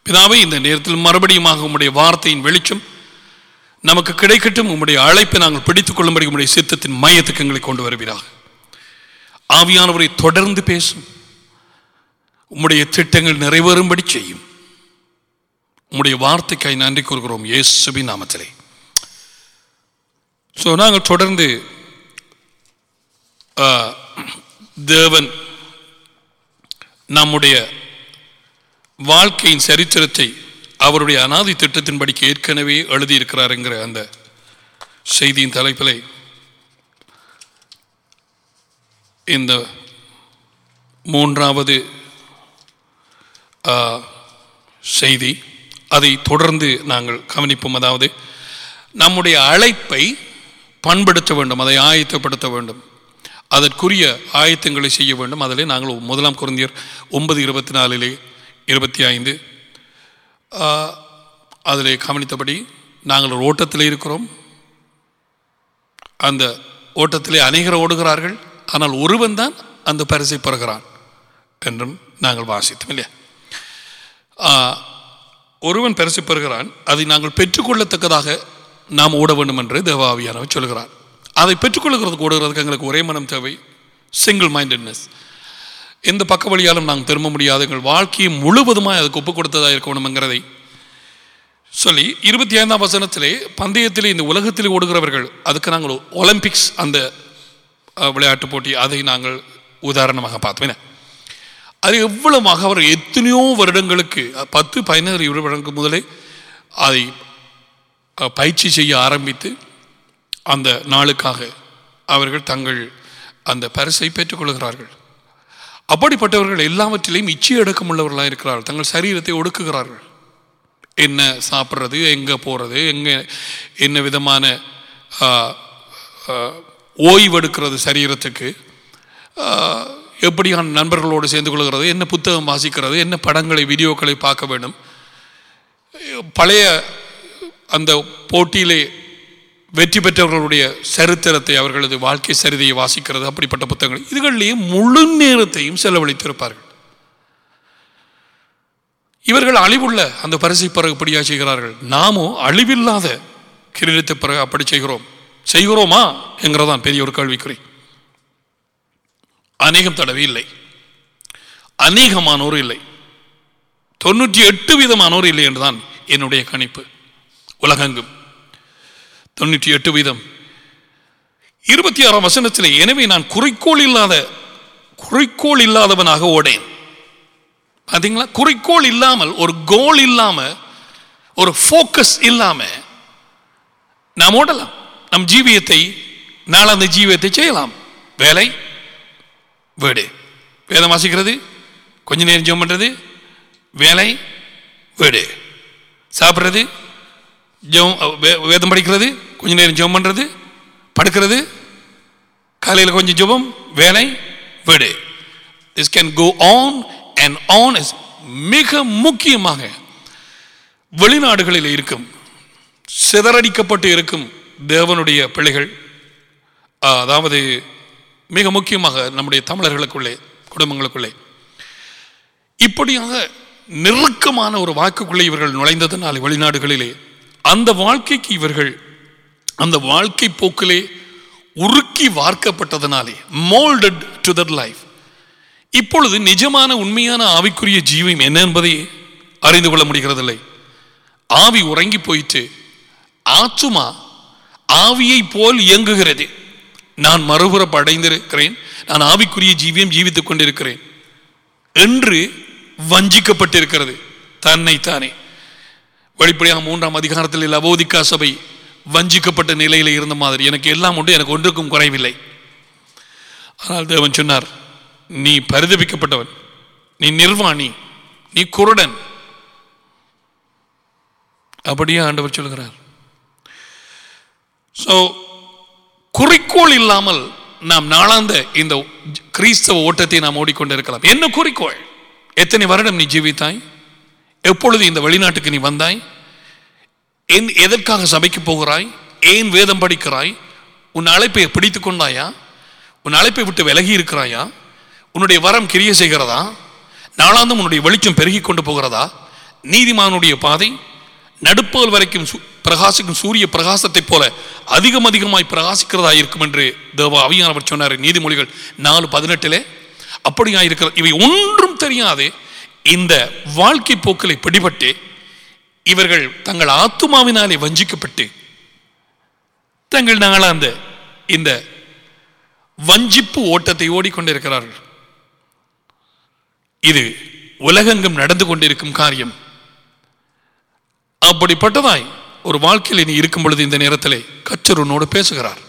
பிதாவே இந்த நேரத்தில் மறுபடியுமாக உம்முடைய வார்த்தையின் வெளிச்சம் நமக்கு கிடைக்கட்டும் உம்முடைய அழைப்பை நாங்கள் பிடித்துக் கொள்ளும்படி உம்முடைய சித்தத்தின் மையத்துக்கு எங்களை கொண்டு வருவீராக ஆவியானவரை தொடர்ந்து பேசும் உம்முடைய திட்டங்கள் நிறைவேறும்படி செய்யும் உம்முடைய வார்த்தைக்காய் நன்றி கூறுகிறோம் இயேசுவின் நாமத்திலே ஸோ நாங்கள் தொடர்ந்து ஆ, தேவன் நம்முடைய வாழ்க்கையின் சரித்திரத்தை அவருடைய அனாதி திட்டத்தின்படிக்கு ஏற்கனவே எழுதியிருக்கிறார் என்கிற அந்த செய்தியின் தலைப்பிலே இந்த மூன்றாவது ஆ, செய்தி அதை தொடர்ந்து நாங்கள் கவனிப்போம் அதாவது நம்முடைய அழைப்பை பண்படுத்த வேண்டும் அதை ஆயத்தப்படுத்த வேண்டும் அதற்குரிய ஆயத்தங்களை செய்ய வேண்டும் அதிலே நாங்கள் முதலாம் குருந்தியர் ஒன்பது இருபத்தி நாலிலே இருபத்தி ஐந்து அதிலே கவனித்தபடி நாங்கள் ஒரு ஓட்டத்தில் இருக்கிறோம் அந்த ஓட்டத்திலே அநேகர் ஓடுகிறார்கள் ஆனால் ஒருவன் தான் அந்த பரிசை பெறுகிறான் என்றும் நாங்கள் வாசித்தோம் இல்லையா ஆ, ஒருவன் பரிசு பெறுகிறான் அதை நாங்கள் பெற்றுக்கொள்ளத்தக்கதாக நாம் ஓட வேண்டும் என்று தேவாவியானவர் சொல்கிறார் அதை பெற்றுக்கொள்கிறதுக்கு ஓடுகிறதுக்கு எங்களுக்கு ஒரே மனம் தேவை சிங்கிள் மைண்டட்னஸ் எந்த பக்க வழியாலும் நாங்கள் திரும்ப முடியாது எங்கள் வாழ்க்கையை முழுவதுமாக அதுக்கு ஒப்புக் கொடுத்ததாக இருக்கணும்ங்கிறதை சொல்லி இருபத்தி ஐந்தாம் வசனத்திலே பந்தயத்திலே இந்த உலகத்திலே ஓடுகிறவர்கள் அதுக்கு நாங்கள் ஒலிம்பிக்ஸ் அந்த அஹ், விளையாட்டு போட்டி அதை நாங்கள் உதாரணமாக பார்த்தோம் என்ன? அது எவ்வளவாக அவர் எத்தனையோ வருடங்களுக்கு அஹ், பத்து பதினாறு இருபது வருடங்களுக்கு முதலே அதை அஹ், பயிற்சி செய்ய ஆரம்பித்து அந்த நாளுக்காக அவர்கள் தங்கள் அந்த பரிசை பெற்றுக்கொள்கிறார்கள் அப்படிப்பட்டவர்கள் எல்லாவற்றிலையும் இச்சை அடக்கம் உள்ளவர்களாக இருக்கிறார்கள் தங்கள் சரீரத்தை ஒடுக்குகிறார்கள் என்ன சாப்பிட்றது எங்கே போகிறது எங்கே என்ன விதமான ஆ, ஆ, ஓய்வெடுக்கிறது சரீரத்துக்கு ஆ, எப்படியான நண்பர்களோடு சேர்ந்து கொள்கிறது என்ன புத்தகம் வாசிக்கிறது என்ன படங்களை வீடியோக்களை பார்க்க வேண்டும் பழைய அந்த போட்டியிலே வெற்றி பெற்றவர்களுடைய சரித்திரத்தை அவர்களது வாழ்க்கை சரிதையை வாசிக்கிறது அப்படிப்பட்ட புத்தகங்கள் இதுகளிலேயே முழு நேரத்தையும் செலவழித்திருப்பார்கள் இவர்கள் அழிவுள்ள அந்த பரிசை பிறகு இப்படியா செய்கிறார்கள் நாமோ அழிவில்லாத கிரீடத்தை பிறகு அப்படி செய்கிறோம் செய்கிறோமா என்கிறதான் பெரிய ஒரு கேள்விக்குறி அநேகம் தடவை இல்லை அநேகமானோர் இல்லை தொண்ணூற்றி எட்டு வீதமானோர் இல்லை என்றுதான் என்னுடைய கணிப்பு உலகெங்கும் தொண்ணூற்றி எட்டு வீதம் இருபத்தி ஆறாம் வசனத்திலே எனவே நான் குறிக்கோள் இல்லாத குறிக்கோள் இல்லாதவனாக ஓடேன் பாத்தீங்களா குறிக்கோள் இல்லாமல் ஒரு கோல் இல்லாம ஒரு ஃபோக்கஸ் இல்லாம நாம் ஓடலாம் நம் ஜீவியத்தை நாள் அந்த ஜீவியத்தை செய்யலாம் வேலை வீடு வேதம் வாசிக்கிறது கொஞ்ச நேரம் ஜெபம் பண்றது வேலை வீடு சாப்பிட்றது ஜெபம் வே- வேதம் படிக்கிறது கொஞ்ச நேரம் ஜெபம் பண்றது படுக்கிறது காலையில் கொஞ்சம் ஜெபம் வேலை வீடு this can go on and on is மிக முக்கியமாக வெளிநாடுகளில் இருக்கும் சிதறடிக்கப்பட்டு இருக்கும் தேவனுடைய பிள்ளைகள் ஆ, அதாவது மிக முக்கியமாக நம்முடைய தமிழர்களுக்குள்ளே குடும்பங்களுக்குள்ளே இப்படியாக நெருக்கமான ஒரு வாக்குக்குள்ளே இவர்கள் நுழைந்ததனால் வெளிநாடுகளிலே அந்த வாழ்க்கைக்கு இவர்கள் அந்த வாழ்க்கை போக்கிலே உருக்கி வார்க்கப்பட்டதனாலே மோல்டட் டு தட் லைஃப் இப்பொழுது நிஜமான உண்மையான ஆவிக்குரிய ஜீவம் என்ன என்பதை அறிந்து கொள்ள முடிகிறதில்லை ஆவி உறங்கி போயிட்டு ஆத்துமா ஆவியை போல் இயங்குகிறது நான் மறுபுறம் அடைந்திருக்கிறேன் நான் ஆவிக்குரிய ஜீவியம் ஜீவித்துக் கொண்டிருக்கிறேன் என்று வஞ்சிக்கப்பட்டிருக்கிறது தன்னைத்தானே வெளிப்படையாக மூன்றாம் அதிகாரத்தில் லவோதிக்கா சபை வஞ்சிக்கப்பட்ட நிலையில் இருந்த மாதிரி எனக்கு எல்லாம் உண்டு எனக்கு ஒன்றுக்கும் குறைவில்லை ஆனால் தேவன் சொன்னார் நீ பரிதபிக்கப்பட்டவன் நீ நிர்வாணி நீ குருடன் அப்படியே ஆண்டவர் சொல்கிறார் ஸோ குறிக்கோள் இல்லாமல் நாம் நாளாந்த இந்த கிறிஸ்தவ ஓட்டத்தை நாம் ஓடிக்கொண்டிருக்கலாம் என்ன குறிக்கோள் எத்தனை வருடம் நீ ஜீவித்தாய் எப்பொழுது இந்த வெளிநாட்டுக்கு நீ வந்தாய் என் எதற்காக சபைக்கு போகிறாய் ஏன் வேதம் படிக்கிறாய் உன் அழைப்பை பிடித்துக் கொண்டாயா உன் அழைப்பை விட்டு விலகி இருக்கிறாயா உன்னுடைய வரம் கிரிய செய்கிறதா நாளாந்தும் உன்னுடைய வெளிச்சம் பெருகி கொண்டு போகிறதா நீதிமானுடைய பாதை நடுப்பகல் வரைக்கும் சு- பிரகாசிக்கும் சூரிய பிரகாசத்தைப் போல அதிகம் அதிகமாய் பிரகாசிக்கிறதா இருக்கும் என்று தேவ அவியானவர் சொன்னார் நீதிமொழிகள் நாலு பதினெட்டிலே அப்படியா இருக்கிறது இவை ஒன்றும் தெரியாது இந்த வாழ்க்கை போக்களை பிடிபட்டு இவர்கள் தங்கள் ஆத்துமாவினாலே வஞ்சிக்கப்பட்டு தங்கள் நாளாந்த இந்த வஞ்சிப்பு ஓட்டத்தை ஓடிக்கொண்டிருக்கிறார்கள் இது உலகெங்கும் நடந்து கொண்டிருக்கும் காரியம் அப்படிப்பட்டதாய் ஒரு வாழ்க்கையில் நீ இருக்கும் பொழுது இந்த நேரத்திலே கச்சர் உன்னோடு பேசுகிறார்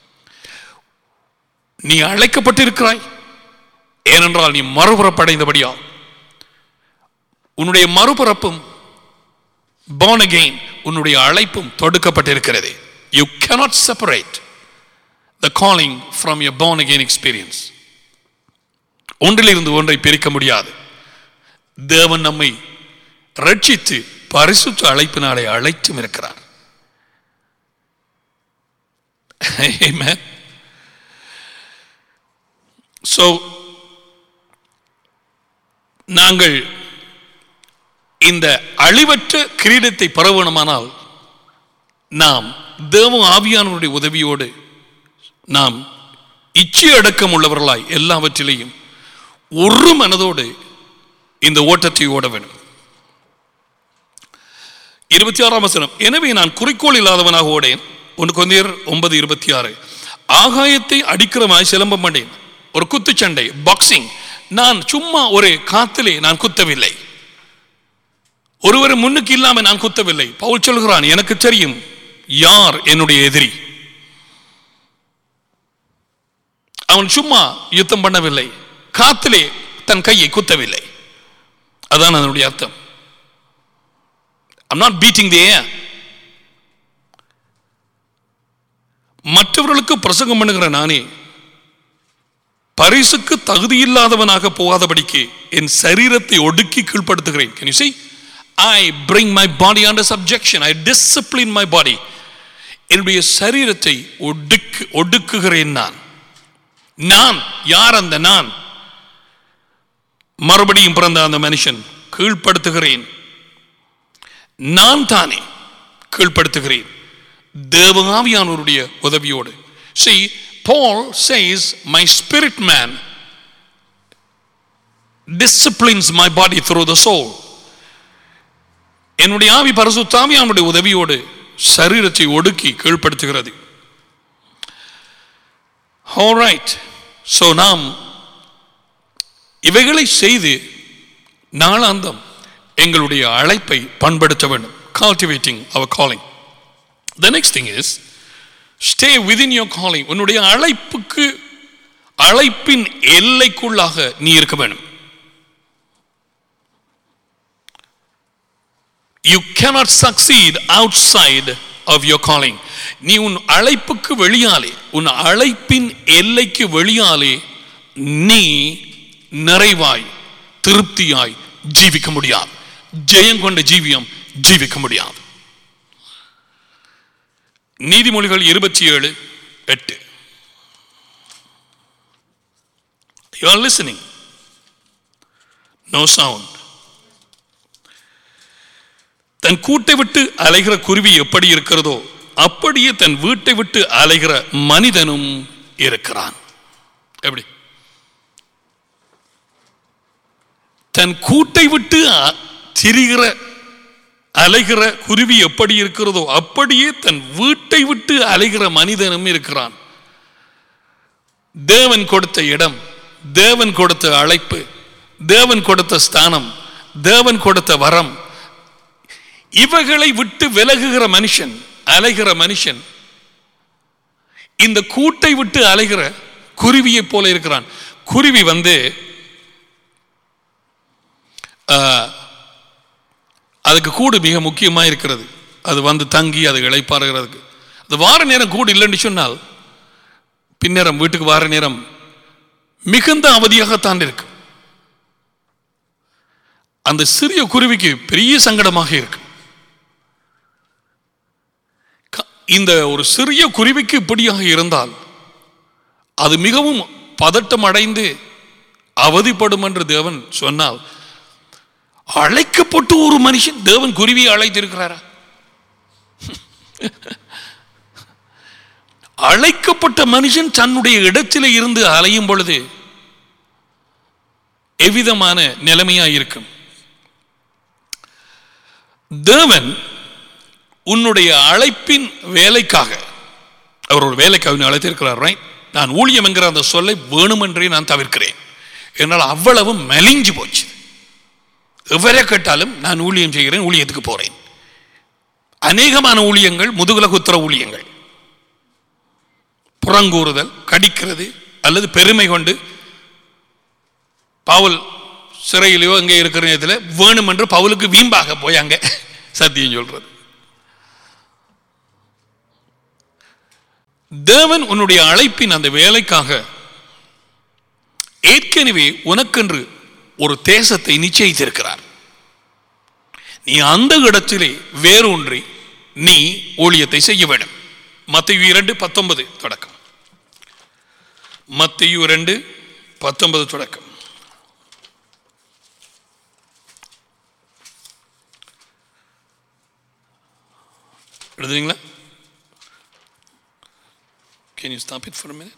நீ அழைக்கப்பட்டிருக்கிறாய் ஏனென்றால் நீ மறுபுறப்படைந்தபடியா உன்னுடைய மறுபிறப்பும் born again உன்னுடைய அழைப்பும் தொடுக்கப்பட்டிருக்கிறது you cannot separate the calling from your born again experience ஒன்றிலிருந்து ஒன்றை பிரிக்க முடியாது தேவன் நம்மை ரட்சித்து பரிசுத்த அழைப்பினாலே அழைத்தும் இருக்கிறார் Amen. So, நாங்கள் இந்த அழிவற்ற கிரீடத்தை பரவணுமானால் நாம் தேவ ஆவியானவருடைய உதவியோடு நாம் இச்சை அடக்கம் உள்ளவர்களாய் எல்லாவற்றிலையும் ஒரு மனதோடு இந்த ஓட்டத்தை ஓட வேண்டும் இருபத்தி ஆறாம் வசனம் எனவே நான் குறிக்கோள் இல்லாதவனாக ஓடேன் ஒன்று கொந்தியர் ஒன்பது இருபத்தி ஆறு ஆகாயத்தை அடிக்கிறமாய் சிலம்பம் பண்ணேன் ஒரு குத்துச்சண்டை பாக்ஸிங் நான் சும்மா ஒரு காத்திலே நான் குத்தவில்லை ஒருவர் முன்னுக்கு இல்லாம நான் குத்தவில்லை பவுல் சொல்கிறான் எனக்கு தெரியும் யார் என்னுடைய எதிரி அவன் சும்மா யுத்தம் பண்ணவில்லை காத்திலே தன் கையை குத்தவில்லை அதான் அதனுடைய அர்த்தம் I'm not beating the air மற்றவர்களுக்கு பிரசங்கம் பண்ணுகிற நானே பரிசுக்கு தகுதியில்லாதவனாக போகாதபடிக்கு என் சரீரத்தை ஒடுக்கி கீழ்ப்படுத்துகிறேன் Can you see? I bring my body under subjection. I discipline my body. என்னுடைய சரீரத்தை ஒடுக்கு ஒடுக்குகிறேன் நான் நான் யார் அந்த நான் மறுபடியும் பிறந்த அந்த மனுஷன் கீழ்ப்படுத்துகிறேன் நான் தானே கீழ்ப்படுத்துகிறேன் தேவகாவியானவருடைய உதவியோடு see paul says my spirit man disciplines my body through the soul என்னுடைய ஆவி பரிசுத்தாவியானுடைய உதவியோடு சரீரத்தை ஒடுக்கி கீழ்ப்படுத்துகிறது ஆல்ரைட் ஸோ நாம் இவைகளை செய்து நாளாந்தம் எங்களுடைய அழைப்பை பண்படுத்த வேண்டும் cultivating our calling the next thing is stay within your calling உன்னுடைய அழைப்புக்கு அழைப்பின் எல்லைக்குள்ளாக நீ இருக்க வேண்டும் you cannot succeed outside of your calling நீ உன் அழைப்புக்கு வெளியாலே உன் அழைப்பின் எல்லைக்கு வெளியாலே நீ நிறைவாய் திருப்தியாய் ஜீவிக்க முடியாது ஜெயம் கொண்ட ஜீவியம் ஜீவிக்க முடியாது நீதிமொழிகள் இருபத்தி ஏழு எட்டு you are listening no sound தன் கூட்டை விட்டு அலைகிற குருவி எப்படி இருக்கிறதோ அப்படியே தன் வீட்டை விட்டு அலைகிற மனிதனும் இருக்கிறான் எப்படி தன் கூட்டை விட்டு அ- திரிகிற அலைகிற குருவி எப்படி இருக்கிறதோ அப்படியே தன் வீட்டை விட்டு அலைகிற மனிதனும் இருக்கிறான் தேவன் கொடுத்த இடம் தேவன் கொடுத்த அழைப்பு தேவன் கொடுத்த ஸ்தானம் தேவன் கொடுத்த வரம் இவைகளை விட்டு விலகுகிற மனுஷன் அலைகிற மனுஷன் இந்த கூட்டை விட்டு அலைகிற குருவியைப் போல இருக்கிறான் குருவி வந்து ஆஹ், அதுக்கு கூடு மிக முக்கியமா இருக்கிறது அது வந்து தங்கி அது இளைப்பாறுகிறதுக்கு அது வார நேரம் கூடு இல்லைன்னு சொன்னால் பின்னேரம் வீட்டுக்கு வார நேரம் மிகுந்த அவதியாகத்தான் இருக்கு அந்த சிறிய குருவிக்கு பெரிய சங்கடமாக இருக்கு க- இந்த ஒரு சிறிய குருவிக்கு இப்படியாக இருந்தால் அது மிகவும் பதட்டம் அடைந்து அவதிப்படும் என்று தேவன் சொன்னால் அழைக்கப்பட்டு ஒரு மனுஷன் தேவன் குருவியை அழைத்திருக்கிறாரா அழைக்கப்பட்ட மனுஷன் தன்னுடைய இடத்திலே இருந்து அலையும் பொழுது எவ்விதமான நிலைமையா இருக்கும் தேவன் உன்னுடைய அழைப்பின் வேலைக்காக அவர் ஒரு வேலைக்காக உன்னை அழைத்திருக்கிறார் right? நான் ஊழியம் என்கிற அந்த சொல்லை வேணுமென்றே நான் தவிர்க்கிறேன் என்னால் அவ்வளவு மெலிஞ்சு போச்சு எவரை கேட்டாலும் நான் ஊழியம் செய்கிறேன் ஊழியத்துக்கு போறேன் அநேகமான ஊழியங்கள் முதுகுல குத்துற ஊழியங்கள் புறங்கூறுதல் கடிக்கிறது அல்லது பெருமை கொண்டு பவுல் சிறையிலையோ அங்கே இருக்கிற நேரத்தில் வேணுமென்று பவுலுக்கு வீம்பாக போய் அங்கே சத்தியம் சொல்றது தேவன் உன்னுடைய அழைப்பின் அந்த வேலைக்காக ஏற்கனவே உனக்கென்று ஒரு தேசத்தை நிச்சயித்திருக்கிறார் நீ அந்த இடத்திலே வேரூன்றி நீ ஊழியத்தை செய்ய வேண்டும் மத்திய இரண்டு பத்தொன்பது தொடக்கம் மத்திய இரண்டு பத்தொன்பது தொடக்கம் எழுதுறீங்களா Can you stop it for a minute?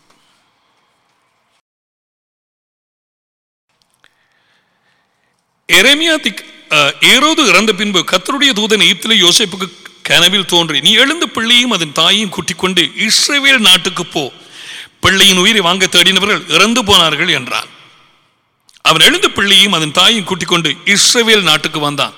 எரேமியா திக் அஹ், ஏரோது இறந்த பின்பு கத்தருடைய தூதன் எகிப்திலே யோசேப்புக்கு கனவில் தோன்றி நீ எழுந்த பிள்ளையும் அதன் தாயையும் கூட்டிக் கொண்டு இஸ்ரவேல் நாட்டுக்கு போ பிள்ளையின் உயிரை வாங்க தேடினவர்கள் இறந்து போனார்கள் என்றான் அவன் எழுந்த பிள்ளையும் அதன் தாயையும் கூட்டிக் கொண்டு இஸ்ரவேல் நாட்டுக்கு வந்தான்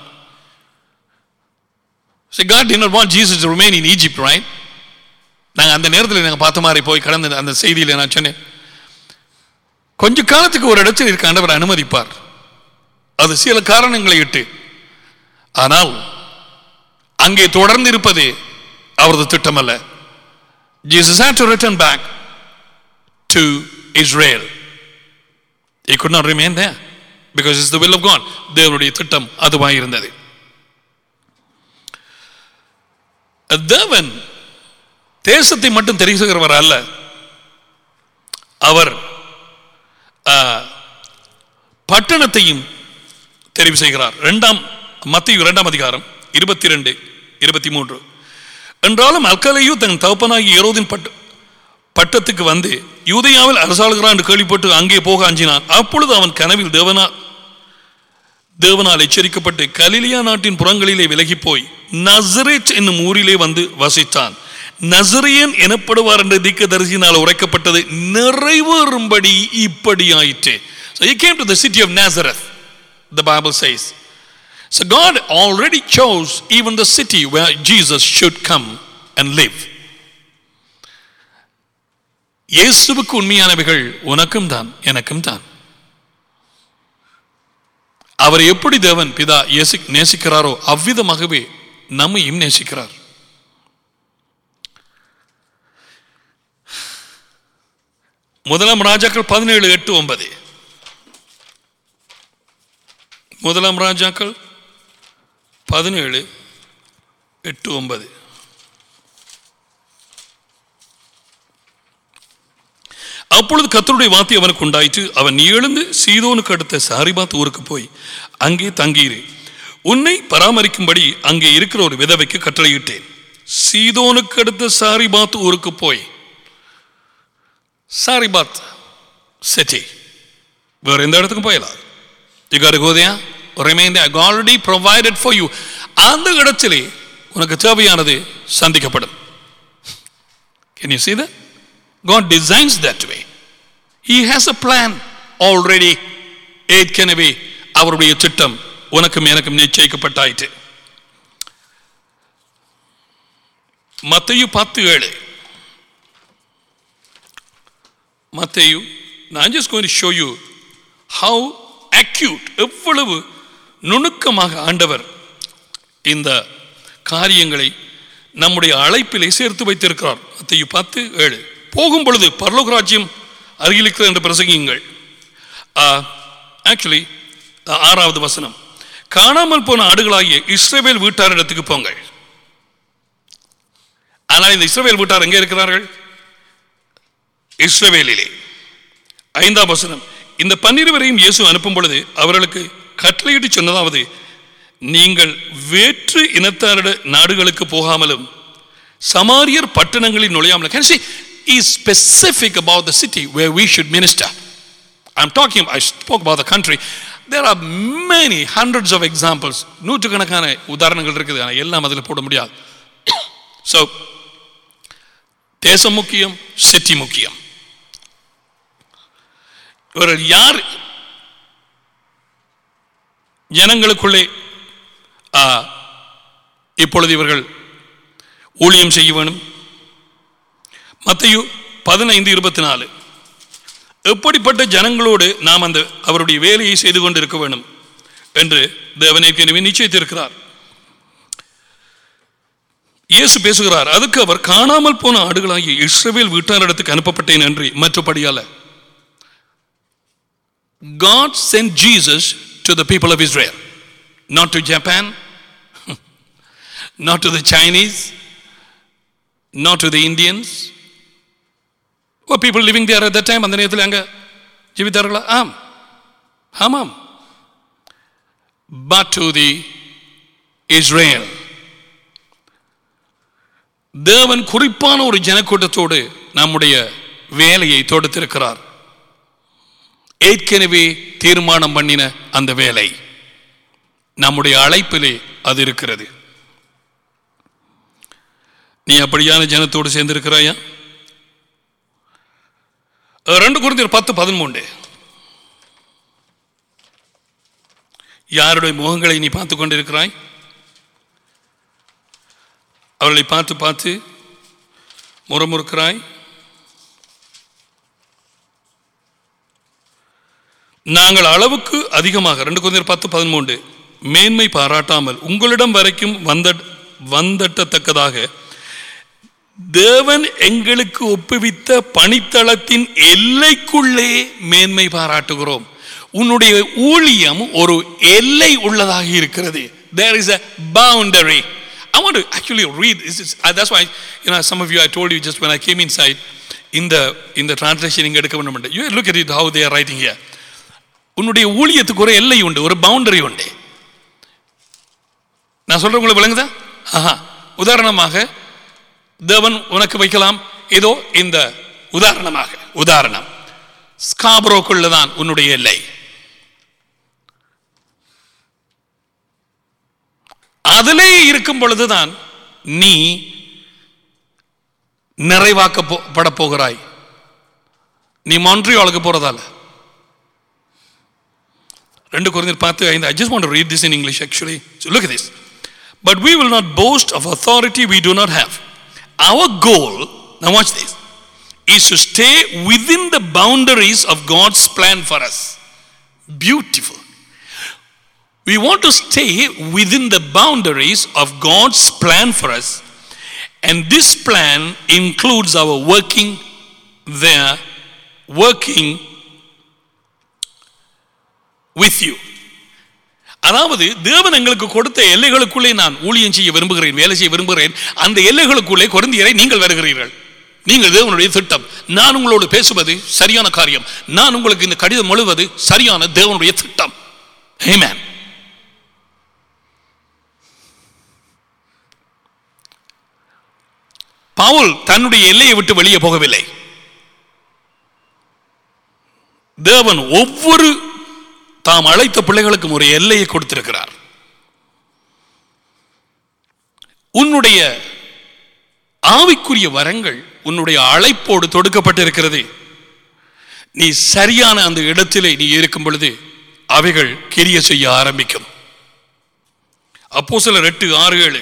So God did not want Jesus to remain in Egypt, right? நாங்கள் அந்த நேரத்தில் நாங்கள் பார்த்த மாதிரி போய் கடந்த அந்த செய்தியில் நான் சொன்னேன் கொஞ்ச காலத்துக்கு ஒரு இடத்தில் இருக்க ஆண்டவர் அனுமதிப்பார் அது சில காரணங்களை இட்டு ஆனால் அங்கே தொடர்ந்து இருப்பது அவரது திட்டம் அல்ல Jesus had to return back to Israel. He could not remain there because it's the will of God. தேவனுடைய திட்டம் அதுவாக இருந்தது தேவன் தேசத்தை மட்டும் தெரிவிக்கிறவர் அல்ல அவர் ஆ, பட்டணத்தையும் தெரிவு செய்கிறார் இரண்டாம் மத்திய இரண்டாம் அதிகாரம் இருபத்தி ரெண்டு இருபத்தி மூன்று என்றாலும் அல்கலையு தன் தகப்பனாகி ஏரோதின் பட்ட பட்டத்துக்கு வந்து யூதயாவில் அரசாளுகிறான் என்று கேள்விப்பட்டு அங்கே போக அஞ்சினான் அப்பொழுது அவன் கனவில் தேவனா தேவனால் எச்சரிக்கப்பட்டு கலிலியா நாட்டின் புறங்களிலே விலகி போய் நசரேட் என்னும் ஊரிலே வந்து வசித்தான் நசரியன் எனப்படுவார் என்ற திக்க தரிசினால் உரைக்கப்பட்டது நிறைவேறும்படி இப்படி ஆயிற்று So he came to the city of Nazareth, the Bible says. So God already chose even the city where Jesus should come and live. இயேசுவுக்கு உண்மையானவைகள் உனக்கும் தான் எனக்கும் தான் அவர் எப்படி தேவன் பிதா இயேசு நேசிக்கிறாரோ அவ்விதமாகவே நம்மையும் நேசிக்கிறார் முதலாம் ராஜாக்கள் பதினேழு எட்டு ஒன்பது முதலாம் ராஜாக்கள் பதினேழு எட்டு ஒன்பது அப்பொழுது கத்தருடைய வார்த்தை அவனுக்கு உண்டாயிற்று அவன் நீ எழுந்து சீதோனுக்கு அடுத்த சாரிபாத் ஊருக்கு போய் அங்கே தங்கியிரு உன்னை பராமரிக்கும்படி அங்கே இருக்கிற ஒரு விதவைக்கு கட்டளையிட்டேன் சீதோனுக்கு அடுத்த சாரிபாத் ஊருக்கு போய் சாரிபாத் சிட்டி வேற எந்த இடத்துக்கும் போயலாம் You got to go there, remain there. God already provided for you. அந்த இடத்திலே உனக்கு தேவையானது சந்திக்கப்படும் Can you see that? God designs that way. He has a plan already. ஏற்கனவே அவருடைய திட்டம் உனக்கும் எனக்கும் நிச்சயிக்கப்பட்டாயிற்று மத்தையு பத்து ஏழு மத்தையு நான் just going to show you how acute எவ்வளவு நுணுக்கமாக ஆண்டவர் இந்த காரியங்களை நம்முடைய அழைப்பிலே சேர்த்து வைத்திருக்கிறார் மத்தையு பத்து ஏழு போகும் பொழுது பரலோக ராஜ்யம் அருகில் இருக்கிறது என்று பிரசங்கியுங்கள் ஆக்சுவலி ஆறாவது வசனம் காணாமல் போன ஆடுகளாகிய இஸ்ரவேல் வீட்டாரிடத்துக்கு போங்கள் ஆனால் இந்த இஸ்ரவேல் வீட்டார் எங்கே இருக்கிறார்கள் இஸ்ரவேலிலே ஐந்தாம் வசனம் இந்த பன்னிருவரையும் இயேசு அனுப்பும் பொழுது அவர்களுக்கு கட்டளையிட்டு சொன்னதாவது நீங்கள் வேற்று இனத்தாரிட நாடுகளுக்கு போகாமலும் சமாரியர் பட்டணங்களில் நுழையாமலும் can you see he is specific about the city where we should minister I'm talking I spoke about the country there are many hundreds of examples நூற்றுக்கணக்கான உதாரணங்கள் இருக்குது ஆனால் எல்லாம் அதில் போட முடியாது so தேசம் முக்கியம் சிட்டி முக்கியம் இவர்கள் யார் ஜனங்களுக்குள்ளே ஆ, இப்பொழுது இவர்கள் ஊழியம் செய்ய வேணும் மத்தையு பதினைந்து இருபத்தி நாலு எப்படிப்பட்ட ஜனங்களோடு நாம் அந்த அவருடைய வேலையை செய்து கொண்டிருக்க வேண்டும் என்று தேவன் ஏற்கனவே நிச்சயித்திருக்கிறார் இயேசு பேசுகிறார் அதுக்கு அவர் காணாமல் போன ஆடுகளாகிய இஸ்ரவேல் வீட்டாரிடத்துக்கு அனுப்பப்பட்டேன் என்று மற்றபடியால God sent Jesus to the people of Israel, not to Japan, not to the Chinese, not to the Indians. Were people living there at that time? அந்த நேரத்தில் அங்க ஜீவித்தார்களா ஆம் ஆமாம் but to the Israel. தேவன் குறிப்பான ஒரு ஜனக்கூட்டத்தோடு நம்முடைய வேலையை தொடுத்திருக்கிறார் ஏற்கனவே தீர்மானம் பண்ணின அந்த வேலை நம்முடைய அழைப்பிலே அது இருக்கிறது நீ அப்படியான ஜனத்தோடு சேர்ந்திருக்கிறாயா ரெண்டு குருந்தியர் பத்து பதிமூன்று யாருடைய முகங்களை நீ பார்த்து கொண்டிருக்கிறாய் அவர்களை பார்த்து பார்த்து முறமுறுக்கிறாய் நாங்கள் அளவுக்கு அதிகமாக ரெண்டு கொஞ்சம் பத்து பதிமூன்று மேன்மை பாராட்டாமல் உங்களிடம் வரைக்கும் வந்த வந்தட்டத்தக்கதாக தேவன் எங்களுக்கு ஒப்புவித்த பணித்தளத்தின் எல்லைக்குள்ளே மேன்மை பாராட்டுகிறோம் உன்னுடைய ஊழியம் ஒரு எல்லை உள்ளதாக இருக்கிறது there is a boundary i want to actually read this is, uh, that's why you know some of you i told you just when i came inside in the in the translation இங்க எடுக்க வேண்டும் you look at it how they are writing here உன்னுடைய ஊழியத்துக்கு ஒரு எல்லை உண்டு ஒரு boundary உண்டு நான் சொல்ற உங்களுக்கு விளங்குதா ஆஹா உதாரணமாக தேவன் உனக்கு வைக்கலாம் ஏதோ இந்த உதாரணமாக உதாரணம் ஸ்காப்ரோக்குள்ள தான் உன்னுடைய எல்லை அதிலே இருக்கும் பொழுதுதான் நீ நிறைவாக்கப்பட போகிறாய் நீ மான்ட்ரியாலுக்கு போறதால ரெண்டு குறைந்தர் பார்த்து ஐந்து I just want to read this in English actually look this but we will not boast of authority we do not have our goal now watch this is to stay within the boundaries of God's plan for us beautiful we want to stay within the boundaries of God's plan for us and this plan includes our working there working with you அதாவது தேவன் எங்களுக்கு கொடுத்த எல்லைகளுக்குள்ளே நான் ஊழியம் செய்ய விரும்புகிறேன் வேலை செய்ய விரும்புகிறேன் அந்த எல்லைகளுக்குள்ளே குறைந்தியரை நீங்கள் வருகிறீர்கள் நீங்கள் தேவனுடைய திட்டம் நான் உங்களோடு பேசுவது சரியான காரியம் நான் உங்களுக்கு இந்த கடிதம் எழுவது சரியான தேவனுடைய திட்டம் Amen. பவுல் தன்னுடைய எல்லையை விட்டு வெளியே போகவில்லை தேவன் ஒவ்வொரு தாம் அழைத்த பிள்ளைகளுக்கும் ஒரு எல்லையை கொடுத்திருக்கிறார் உன்னுடைய ஆவிக்குரிய வரங்கள் உன்னுடைய அழைப்போடு தொடுக்கப்பட்டிருக்கிறது நீ சரியான அந்த இடத்திலே நீ இருக்கும் பொழுது அவைகள் கிரிய செய்ய ஆரம்பிக்கும் அப்போ சில எட்டு ஆறு ஏழு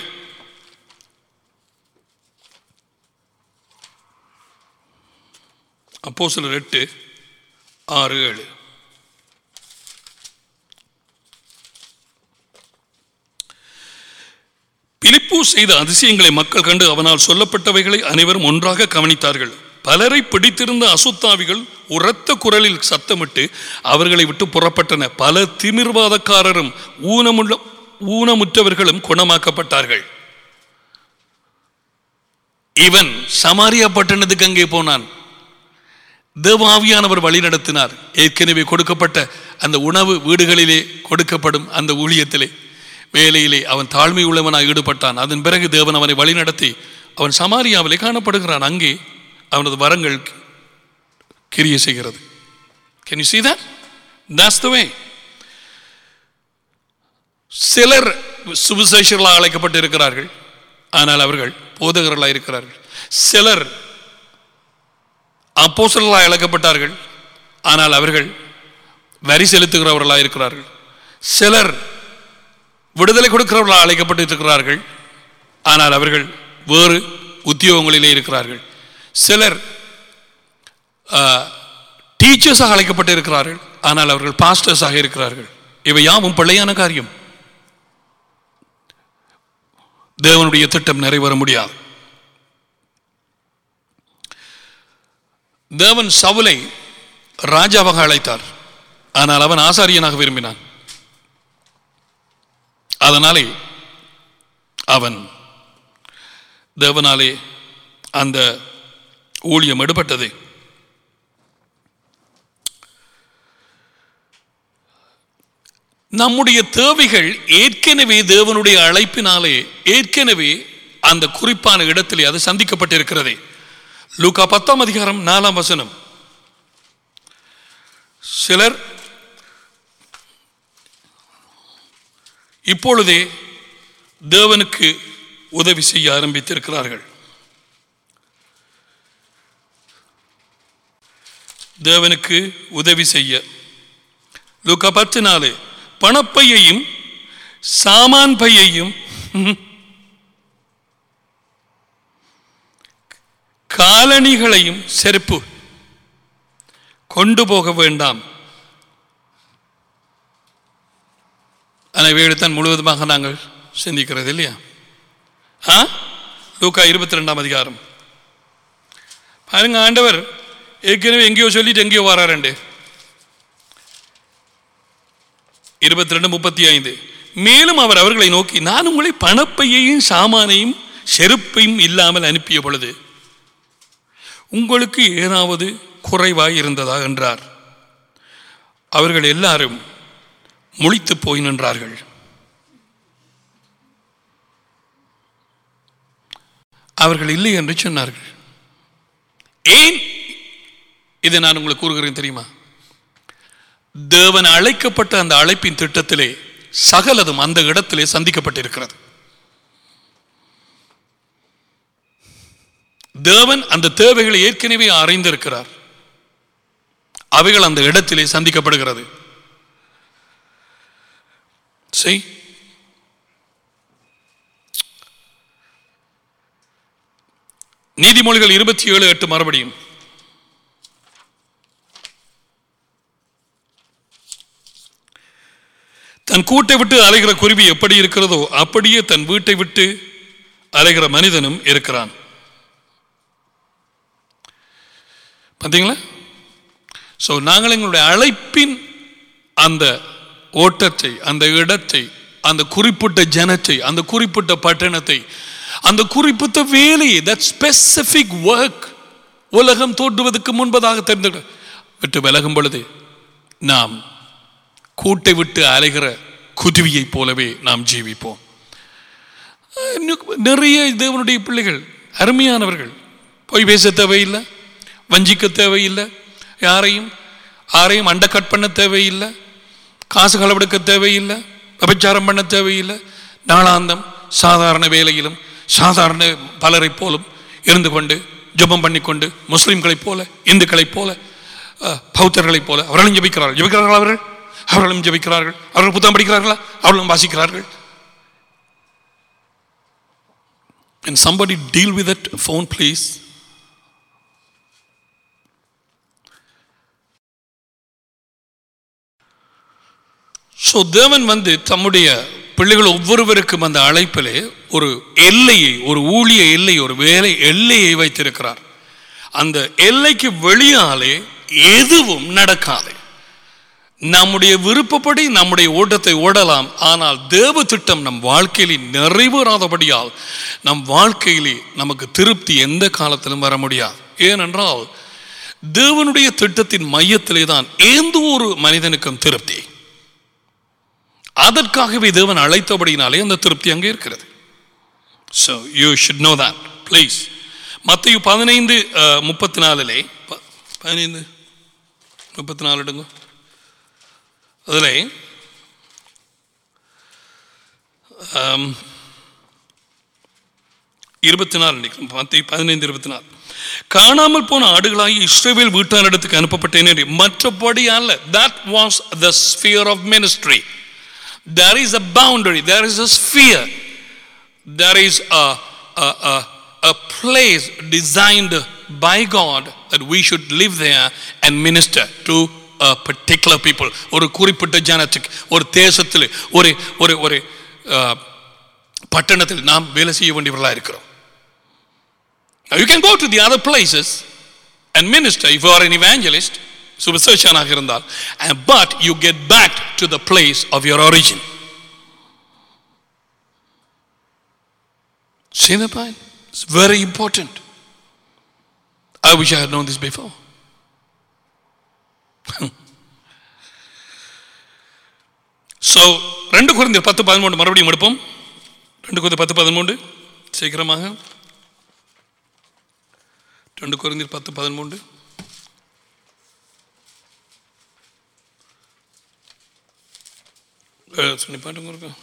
அப்போ சில எட்டு ஆறு ஏழு பிலிப்பு செய்த அதிசயங்களை மக்கள் கண்டு அவனால் சொல்லப்பட்டவைகளை அனைவரும் ஒன்றாக கவனித்தார்கள் பலரை பிடித்திருந்த அசுத்தாவிகள் உரத்த குரலில் சத்தமிட்டு அவர்களை விட்டு புறப்பட்டன பல திமிர்வாதக்காரரும் ஊனமுள்ள ஊனமுற்றவர்களும் குணமாக்கப்பட்டார்கள் இவன் சமாரியா பட்டணத்துக்கு அங்கே போனான் தேவாவியானவர் வழி நடத்தினார் ஏற்கனவே கொடுக்கப்பட்ட அந்த உணவு வீடுகளிலே கொடுக்கப்படும் அந்த ஊழியத்திலே வேலையிலே அவன் தாழ்மை உள்ளவனாய் ஈடுபட்டான் அதன் பிறகு தேவன் அவனை வழிநடத்தி அவன் சமாரியாவிலே காணப்படுகிறான் அங்கே அவனது வரங்கள் கிரிய செய்கிறது can you see that that's the way சிலர் சுவிசேஷர்களாக அழைக்கப்பட்டு இருக்கிறார்கள் ஆனால் அவர்கள் போதகர்களாக இருக்கிறார்கள் சிலர் அப்போசர்களாக அழைக்கப்பட்டார்கள் ஆனால் அவர்கள் வரி செலுத்துகிறவர்களாக இருக்கிறார்கள் சிலர் விடுதலை கொடுக்கிறவர்களாக அழைக்கப்பட்டு இருக்கிறார்கள் ஆனால் அவர்கள் வேறு உத்தியோகங்களிலே இருக்கிறார்கள் சிலர் டீச்சர்ஸாக அழைக்கப்பட்டு இருக்கிறார்கள் ஆனால் அவர்கள் பாஸ்டர்ஸாக இருக்கிறார்கள் இவை யாவும் பிள்ளையான காரியம் தேவனுடைய திட்டம் நிறைவேற முடியாது தேவன் சவுலை ராஜாவாக அழைத்தார் ஆனால் அவன் ஆசாரியனாக விரும்பினான் அதனாலே அவன் தேவனாலே அந்த ஊழியம் எடுபட்டது நம்முடைய தேவைகள் ஏற்கனவே தேவனுடைய அழைப்பினாலே ஏற்கனவே அந்த குறிப்பான இடத்திலே அது சந்திக்கப்பட்டிருக்கிறதே லூக்கா பத்தாம் அதிகாரம் நாலாம் வசனம் சிலர் இப்பொழுதே தேவனுக்கு உதவி செய்ய ஆரம்பித்திருக்கிறார்கள் தேவனுக்கு உதவி செய்ய லூக்கா பத்து நாலு பணப்பையையும் சாமான் பையையும் காலணிகளையும் செருப்பு கொண்டு போக வேண்டாம் ஆனால் தான் முழுவதுமாக நாங்கள் சிந்திக்கிறது இல்லையா ஆ லூக்கா இருபத்தி ரெண்டாம் அதிகாரம் பாருங்க ஆண்டவர் ஏற்கனவே எங்கேயோ சொல்லிட்டு எங்கேயோ வராருண்டு இருபத்தி ரெண்டு முப்பத்தி ஐந்து மேலும் அவர் அவர்களை நோக்கி நான் உங்களை பணப்பையையும் சாமானையும் செருப்பையும் இல்லாமல் அனுப்பிய பொழுது உங்களுக்கு ஏதாவது குறைவாய் இருந்ததா என்றார் அவர்கள் எல்லாரும் முழித்து போய் நின்றார்கள் அவர்கள் இல்லை என்று சொன்னார்கள் ஏன் இதை நான் உங்களுக்கு கூறுகிறேன் தெரியுமா தேவன் அழைக்கப்பட்ட அந்த அழைப்பின் திட்டத்திலே சகலதும் அந்த இடத்திலே சந்திக்கப்பட்டிருக்கிறது தேவன் அந்த தேவைகளை ஏற்கனவே அறிந்திருக்கிறார் அவைகள் அந்த இடத்திலே சந்திக்கப்படுகிறது செய் நீதிமொழிகள் இருபத்தி ஏழு எட்டு மறுபடியும் தன் கூட்டை விட்டு அலைகிற குருவி எப்படி இருக்கிறதோ அப்படியே தன் வீட்டை விட்டு அலைகிற மனிதனும் இருக்கிறான் பார்த்தீங்களா ஸோ நாங்கள் எங்களுடைய அழைப்பின் அந்த ஓட்டத்தை அந்த இடத்தை அந்த குறிப்பிட்ட ஜனத்தை அந்த குறிப்பிட்ட பட்டணத்தை அந்த குறிப்பிட்ட வேலையை தட் ஸ்பெசிபிக் ஒர்க் உலகம் தோன்றுவதற்கு முன்பதாக தெரிந்து விட்டு விலகும் பொழுது நாம் கூட்டை விட்டு அலைகிற குருவியைப் போலவே நாம் ஜீவிப்போம் இன்னும் நிறைய தேவனுடைய பிள்ளைகள் அருமையானவர்கள் பொய் பேச தேவையில்லை வஞ்சிக்க தேவையில்லை யாரையும் யாரையும் அண்டை கட் பண்ண தேவையில்லை காசு களவெடுக்க தேவையில்லை விபச்சாரம் பண்ண தேவையில்லை நாளாந்தம் சாதாரண வேலையிலும் சாதாரண பலரைப் போலும் இருந்து கொண்டு ஜெபம் பண்ணிக்கொண்டு முஸ்லிம்களைப் போல இந்துக்களைப் போல அஹ், பௌத்தர்களைப் போல அவர்களும் ஜெபிக்கிறார்கள் ஜெபிக்கிறார்கள் அவர்கள் அவர்களும் ஜெபிக்கிறார்கள் அவர்கள் புத்தகம் படிக்கிறார்களா அவர்களும் வாசிக்கிறார்கள் Can somebody deal with that phone, please? So தேவன் வந்து தம்முடைய பிள்ளைகள் ஒவ்வொருவருக்கும் அந்த அழைப்பிலே ஒரு எல்லையை ஒரு ஊழிய எல்லை ஒரு வேலை எல்லையை வைத்திருக்கிறார் அந்த எல்லைக்கு வெளியாலே எதுவும் நடக்காது நம்முடைய விருப்பப்படி நம்முடைய ஓட்டத்தை ஓடலாம் ஆனால் தேவ திட்டம் நம் வாழ்க்கையில் நிறைவேறாதபடியால் நம் வாழ்க்கையிலே நமக்கு திருப்தி எந்த காலத்திலும் வர முடியாது ஏனென்றால் தேவனுடைய திட்டத்தின் மையத்திலே தான் எந்த ஒரு மனிதனுக்கும் திருப்தி அதற்காகவே தேவன் அழைத்தபடினாலே அந்த திருப்தி அங்கே இருக்கிறது so you should know that please மத்திய பதினைந்து முப்பத்தி நாலுலே ப- பதினைந்து முப்பத்தி நாலு எடுங்க அதில் இருபத்தி நாலு நினைக்கிறேன் மத்திய பதினைந்து இருபத்தி நாலு காணாமல் போன ஆடுகளாகி இஸ்ரேவேல் வீட்டாரிடத்துக்கு அனுப்பப்பட்டேன் என்று மற்றபடி அல்ல that was the sphere of ministry there is a boundary there is a sphere there is a, a, a, a place designed by God that we should live there and minister to a particular people ஒரு குறிப்பிட்ட ஜனத்துக்கு ஒரு தேசத்தில் ஒரு ஒரு ஒரு அஹ், பட்டணத்தில் நாம் வேலை செய்ய வேண்டியவர்களாக இருக்கிறோம் Now you can go to the other places and minister if you are an evangelist சுவிசேஷனாக இருந்தால் and but you get back to the place of your origin See the point? It's very important. I wish I had known this before. so ரெண்டு குறைந்த பத்து பதிமூன்று மறுபடியும் எடுப்போம் ரெண்டு குறைந்த பத்து பதிமூன்று சீக்கிரமாக ரெண்டு குறைந்த பத்து பதிமூன்று அஹ், சொல்லி பாட்டுங்க இருக்கா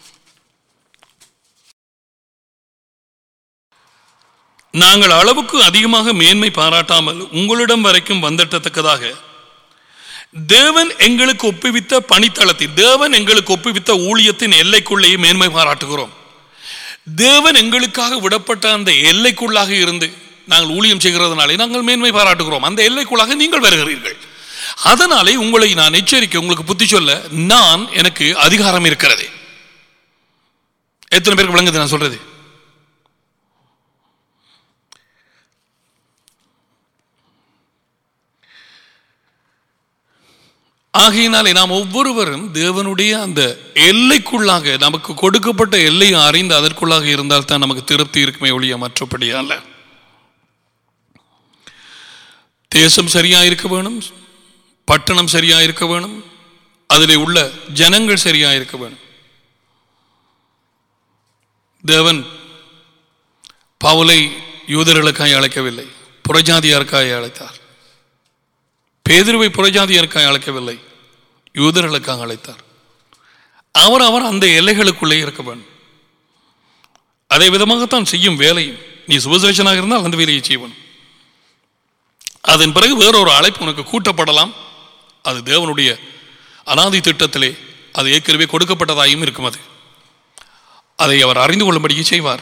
நாங்கள் அளவுக்கு அதிகமாக மேன்மை பாராட்டாமல் உங்களிடம் வரைக்கும் வந்தட்டத்தக்கதாக தேவன் எங்களுக்கு ஒப்புவித்த பணித்தளத்தில் தேவன் எங்களுக்கு ஒப்புவித்த ஊழியத்தின் எல்லைக்குள்ளேயே மேன்மை பாராட்டுகிறோம் தேவன் எங்களுக்காக விடப்பட்ட அந்த எல்லைக்குள்ளாக இருந்து நாங்கள் ஊழியம் செய்கிறதுனாலே நாங்கள் மேன்மை பாராட்டுகிறோம் அந்த எல்லைக்குள்ளாக நீங்கள் வருகிறீர்கள் அதனாலே உங்களை நான் எச்சரிக்கை உங்களுக்கு புத்தி சொல்ல நான் எனக்கு அதிகாரம் இருக்கிறது எத்தனை பேருக்கு விளங்குது நான் சொல்றது ஆகையினாலே நாம் ஒவ்வொருவரும் தேவனுடைய அந்த எல்லைக்குள்ளாக நமக்கு கொடுக்கப்பட்ட எல்லையை அறிந்து அதற்குள்ளாக இருந்தால் தான் நமக்கு திருப்தி இருக்குமே ஒழிய மற்றபடி அல்ல தேசம் சரியா இருக்க வேணும் பட்டணம் சரியா இருக்க வேணும் அதிலே உள்ள ஜனங்கள் சரியா இருக்க வேணும் தேவன் பவுலை யூதர்களுக்காய் அழைக்கவில்லை புறஜாதியாருக்காய் அழைத்தார் பேதுருவை புறஜாதியருக்காக அழைக்கவில்லை யூதர்களுக்காக அழைத்தார் அவர் அவர் அந்த எல்லைகளுக்குள்ளே இருக்க வேண்டும் அதே விதமாகத்தான் செய்யும் வேலையும் நீ சுபசேஷனாக இருந்தால் அந்த வேலையை செய்வன் அதன் பிறகு வேறொரு அழைப்பு உனக்கு கூட்டப்படலாம் அது தேவனுடைய அனாதி திட்டத்திலே அது ஏற்கனவே கொடுக்கப்பட்டதாயும் இருக்கும் அது அதை அவர் அறிந்து கொள்ளும்படியே செய்வார்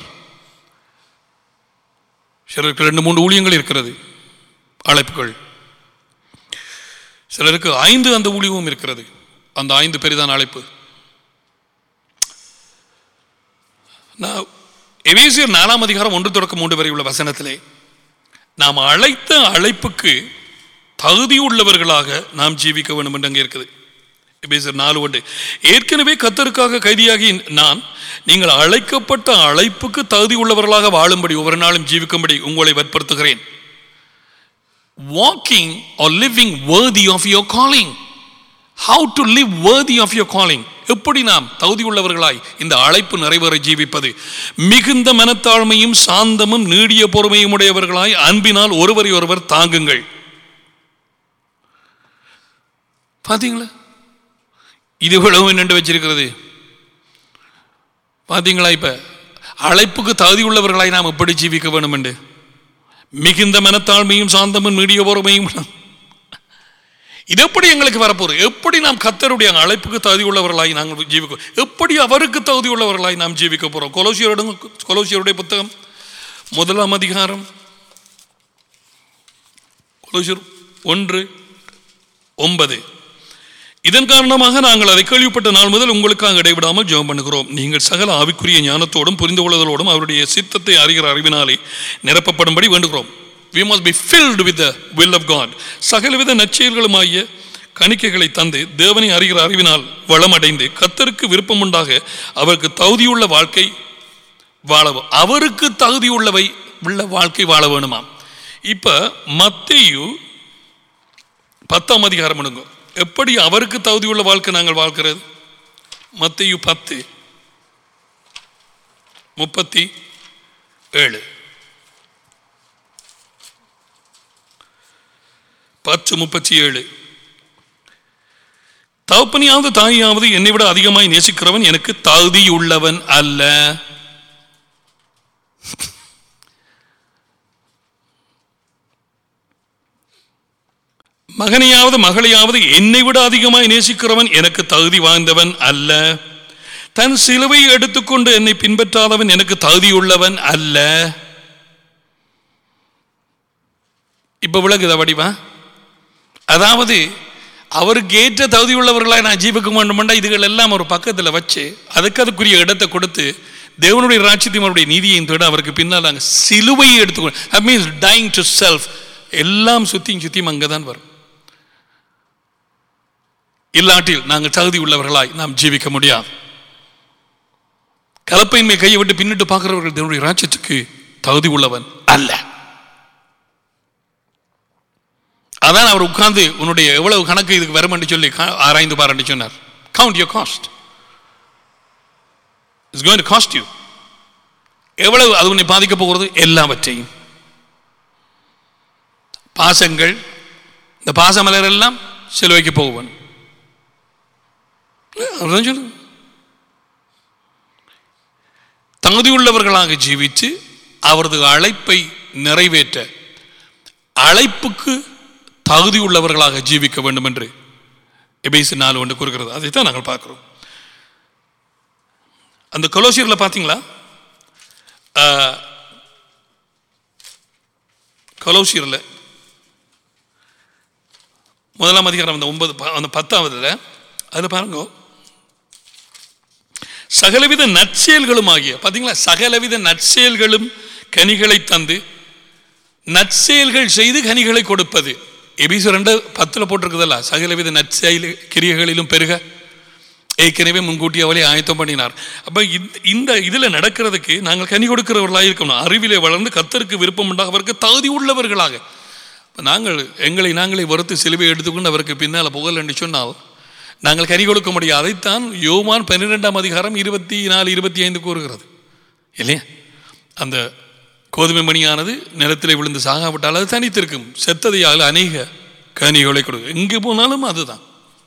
சிலருக்கு ரெண்டு மூன்று ஊழியங்கள் இருக்கிறது அழைப்புகள் சிலருக்கு ஐந்து அந்த ஊழியமும் இருக்கிறது அந்த ஐந்து பெரிதான அழைப்பு நான் எவேசியர் நாலாம் அதிகாரம் ஒன்று தொடக்கம் மூன்று வரை உள்ள வசனத்திலே நாம் அழைத்த அழைப்புக்கு தகுதி உள்ளவர்களாக நாம் ஜீவிக்க வேண்டும் என்று அங்கே இருக்குது எபேசியர் நாலு ஒன்று ஏற்கனவே கத்தருக்காக கைதியாகி நான் நீங்கள் அழைக்கப்பட்ட அழைப்புக்கு தகுதி உள்ளவர்களாக வாழும்படி ஒவ்வொரு நாளும் ஜீவிக்கும்படி உங்களை வற்புறுத்துகிறேன் walking or living worthy of your calling how to live worthy of your calling எப்படி நாம் தகுதி உள்ளவர்களாய் இந்த அழைப்பு நிறைவேற ஜீவிப்பது மிகுந்த மனத்தாழ்மையும் சாந்தமும் நீடிய பொறுமையும் உடையவர்களாய் அன்பினால் ஒருவரை ஒருவர் தாங்குங்கள் பாத்தீங்களா இது இவ்வளவு நின்று வச்சிருக்கிறது பாத்தீங்களா இப்ப அழைப்புக்கு தகுதி உள்ளவர்களாய் நாம் எப்படி ஜீவிக்க வேண்டும் என்று மிகுந்த மனத்தாழ்மையும் சாந்தமும் நீடிய பொறுமையும் இது எப்படி எங்களுக்கு வரப்போகுது எப்படி நாம் கத்தருடைய அழைப்புக்கு தகுதி உள்ளவர்களாய் நாங்கள் ஜீவிக்க எப்படி அவருக்கு தகுதி உள்ளவர்களாய் நாம் ஜீவிக்க போறோம் கொலோசியரோட கொலோசியருடைய புத்தகம் முதலாம் அதிகாரம் கொலோசியர் ஒன்று ஒன்பது இதன் காரணமாக நாங்கள் அதை கேள்விப்பட்ட நாள் முதல் உங்களுக்காக இடைவிடாமல் ஜெபம் பண்ணுகிறோம் நீங்கள் சகல ஆவிக்குரிய ஞானத்தோடும் புரிந்து கொள்ளுதலோடும் அவருடைய சித்தத்தை அறிகிற அறிவினாலே நிரப்பப்படும்படி வேண்டுகிறோம் we must be filled with the will of God சகலவித நற்செயல்களுமாகிய கணிக்கைகளை தந்து தேவனை அறிகிற அறிவினால் வளமடைந்து கத்தருக்கு விருப்பம் உண்டாக அவருக்கு தகுதியுள்ள வாழ்க்கை வாழ அவருக்கு தகுதியுள்ளவை உள்ள வாழ்க்கை வாழ வேணுமாம் இப்ப மத்தேயு பத்தாம் அதிகாரம் எடுங்க எப்படி அவருக்கு தகுதியுள்ள வாழ்க்கை நாங்கள் வாழ்க்கிறது மத்தையு பத்து முப்பத்தி ஏழு பத்து முப்பத்தி ஏழு தகப்பனியாவது தாயாவது என்னை விட அதிகமாய் நேசிக்கிறவன் எனக்கு தகுதியுள்ளவன் அல்ல மகனையாவது மகளையாவது என்னை விட அதிகமாய் நேசிக்கிறவன் எனக்கு தகுதி வாய்ந்தவன் அல்ல தன் சிலுவையை எடுத்துக்கொண்டு என்னை பின்பற்றாதவன் எனக்கு தகுதியுள்ளவன் அல்ல இப்ப விளக்குத வடிவா அதாவது அவருக்கு ஏற்ற தகுதி உள்ளவர்களாய் நான் ஜீவிக்க வேண்டுமெண்டா இதுகள் எல்லாம் ஒரு பக்கத்தில் வச்சு அதுக்கு அதுக்குரிய இடத்தை கொடுத்து தேவனுடைய ராட்சியத்தையும் அவருடைய நீதியையும் தேட அவருக்கு பின்னால் நாங்கள் சிலுவையை எடுத்துக்கொண்டு that means dying to self எல்லாம் சுத்தியும் சுத்தியும் அங்கே தான் வரும் இல்லாட்டில் நாங்கள் தகுதி உள்ளவர்களாய் நாம் ஜீவிக்க முடியாது கலப்பையின் மேல் கையை விட்டு பின்னிட்டு பார்க்கிறவர்கள் தேவனுடைய ராட்சியத்துக்கு தகுதி உள்ளவன் அல்ல அதான் அவர் உட்கார்ந்து உன்னுடைய எவ்வளவு கணக்கு இதுக்கு வரும் என்று சொல்லி கா- ஆராய்ந்து பாரு என்று சொன்னார் count your cost it's going to cost you எவ்வளவு அது உன்னை பாதிக்க போகிறது எல்லாவற்றையும் பாசங்கள் இந்த பாசமலர் எல்லாம் சிலுவைக்கு போகுவன் அதுதான் சொல்லு தகுதியுள்ளவர்களாக ஜீவித்து அவரது அழைப்பை நிறைவேற்ற அழைப்புக்கு தகுதி உள்ளவர்களாக ஜீவிக்க வேண்டும் என்று எபேசு நாலு ஒன்று கூறுகிறது அதைத்தான் நாங்கள் பார்க்கிறோம் அந்த கொலோசியரில் பார்த்தீங்களா ஆஹ், கொலோசியரில் முதலாம் அதிகாரம் அந்த ஒன்பது ப- அந்த பத்தாவதுல அதில் பாருங்க சகலவித நற்செயல்களும் ஆகிய பார்த்தீங்களா சகலவித நற்செயல்களும் கனிகளை தந்து நற்செயல்கள் செய்து கனிகளை கொடுப்பது எபிசு ரெண்டு பத்தில் போட்டிருக்குதல்ல சகலவித நற்செயல் கிரியைகளிலும் பெருக ஏற்கனவே முன்கூட்டி அவளை ஆயத்தம் பண்ணினார் அப்ப இந்த- இந்த இதுல நடக்கிறதுக்கு நாங்கள் கனி கொடுக்கிறவர்களாக இருக்கணும் அறிவிலே வளர்ந்து கத்தருக்கு விருப்பம் உண்டாக அவருக்கு தகுதி உள்ளவர்களாக இப்ப நாங்கள் எங்களை நாங்களே வறுத்து சிலுவை எடுத்துக்கொண்டு அவருக்கு பின்னால் புகழ் என்று சொன்னால் நாங்கள் கனி கொடுக்க முடியாது அதைத்தான் யோவான் பன்னிரெண்டாம் அதிகாரம் இருபத்தி நாலு இருபத்தி ஐந்து கூறுகிறது இல்லையா அந்த கோதுமை மணியானது நிலத்திலே விழுந்து சாகாவிட்டால் அது தனித்திருக்கும் செத்ததையால் அநேக கனிகளை கொடுக்கும் எங்கே போனாலும் அதுதான்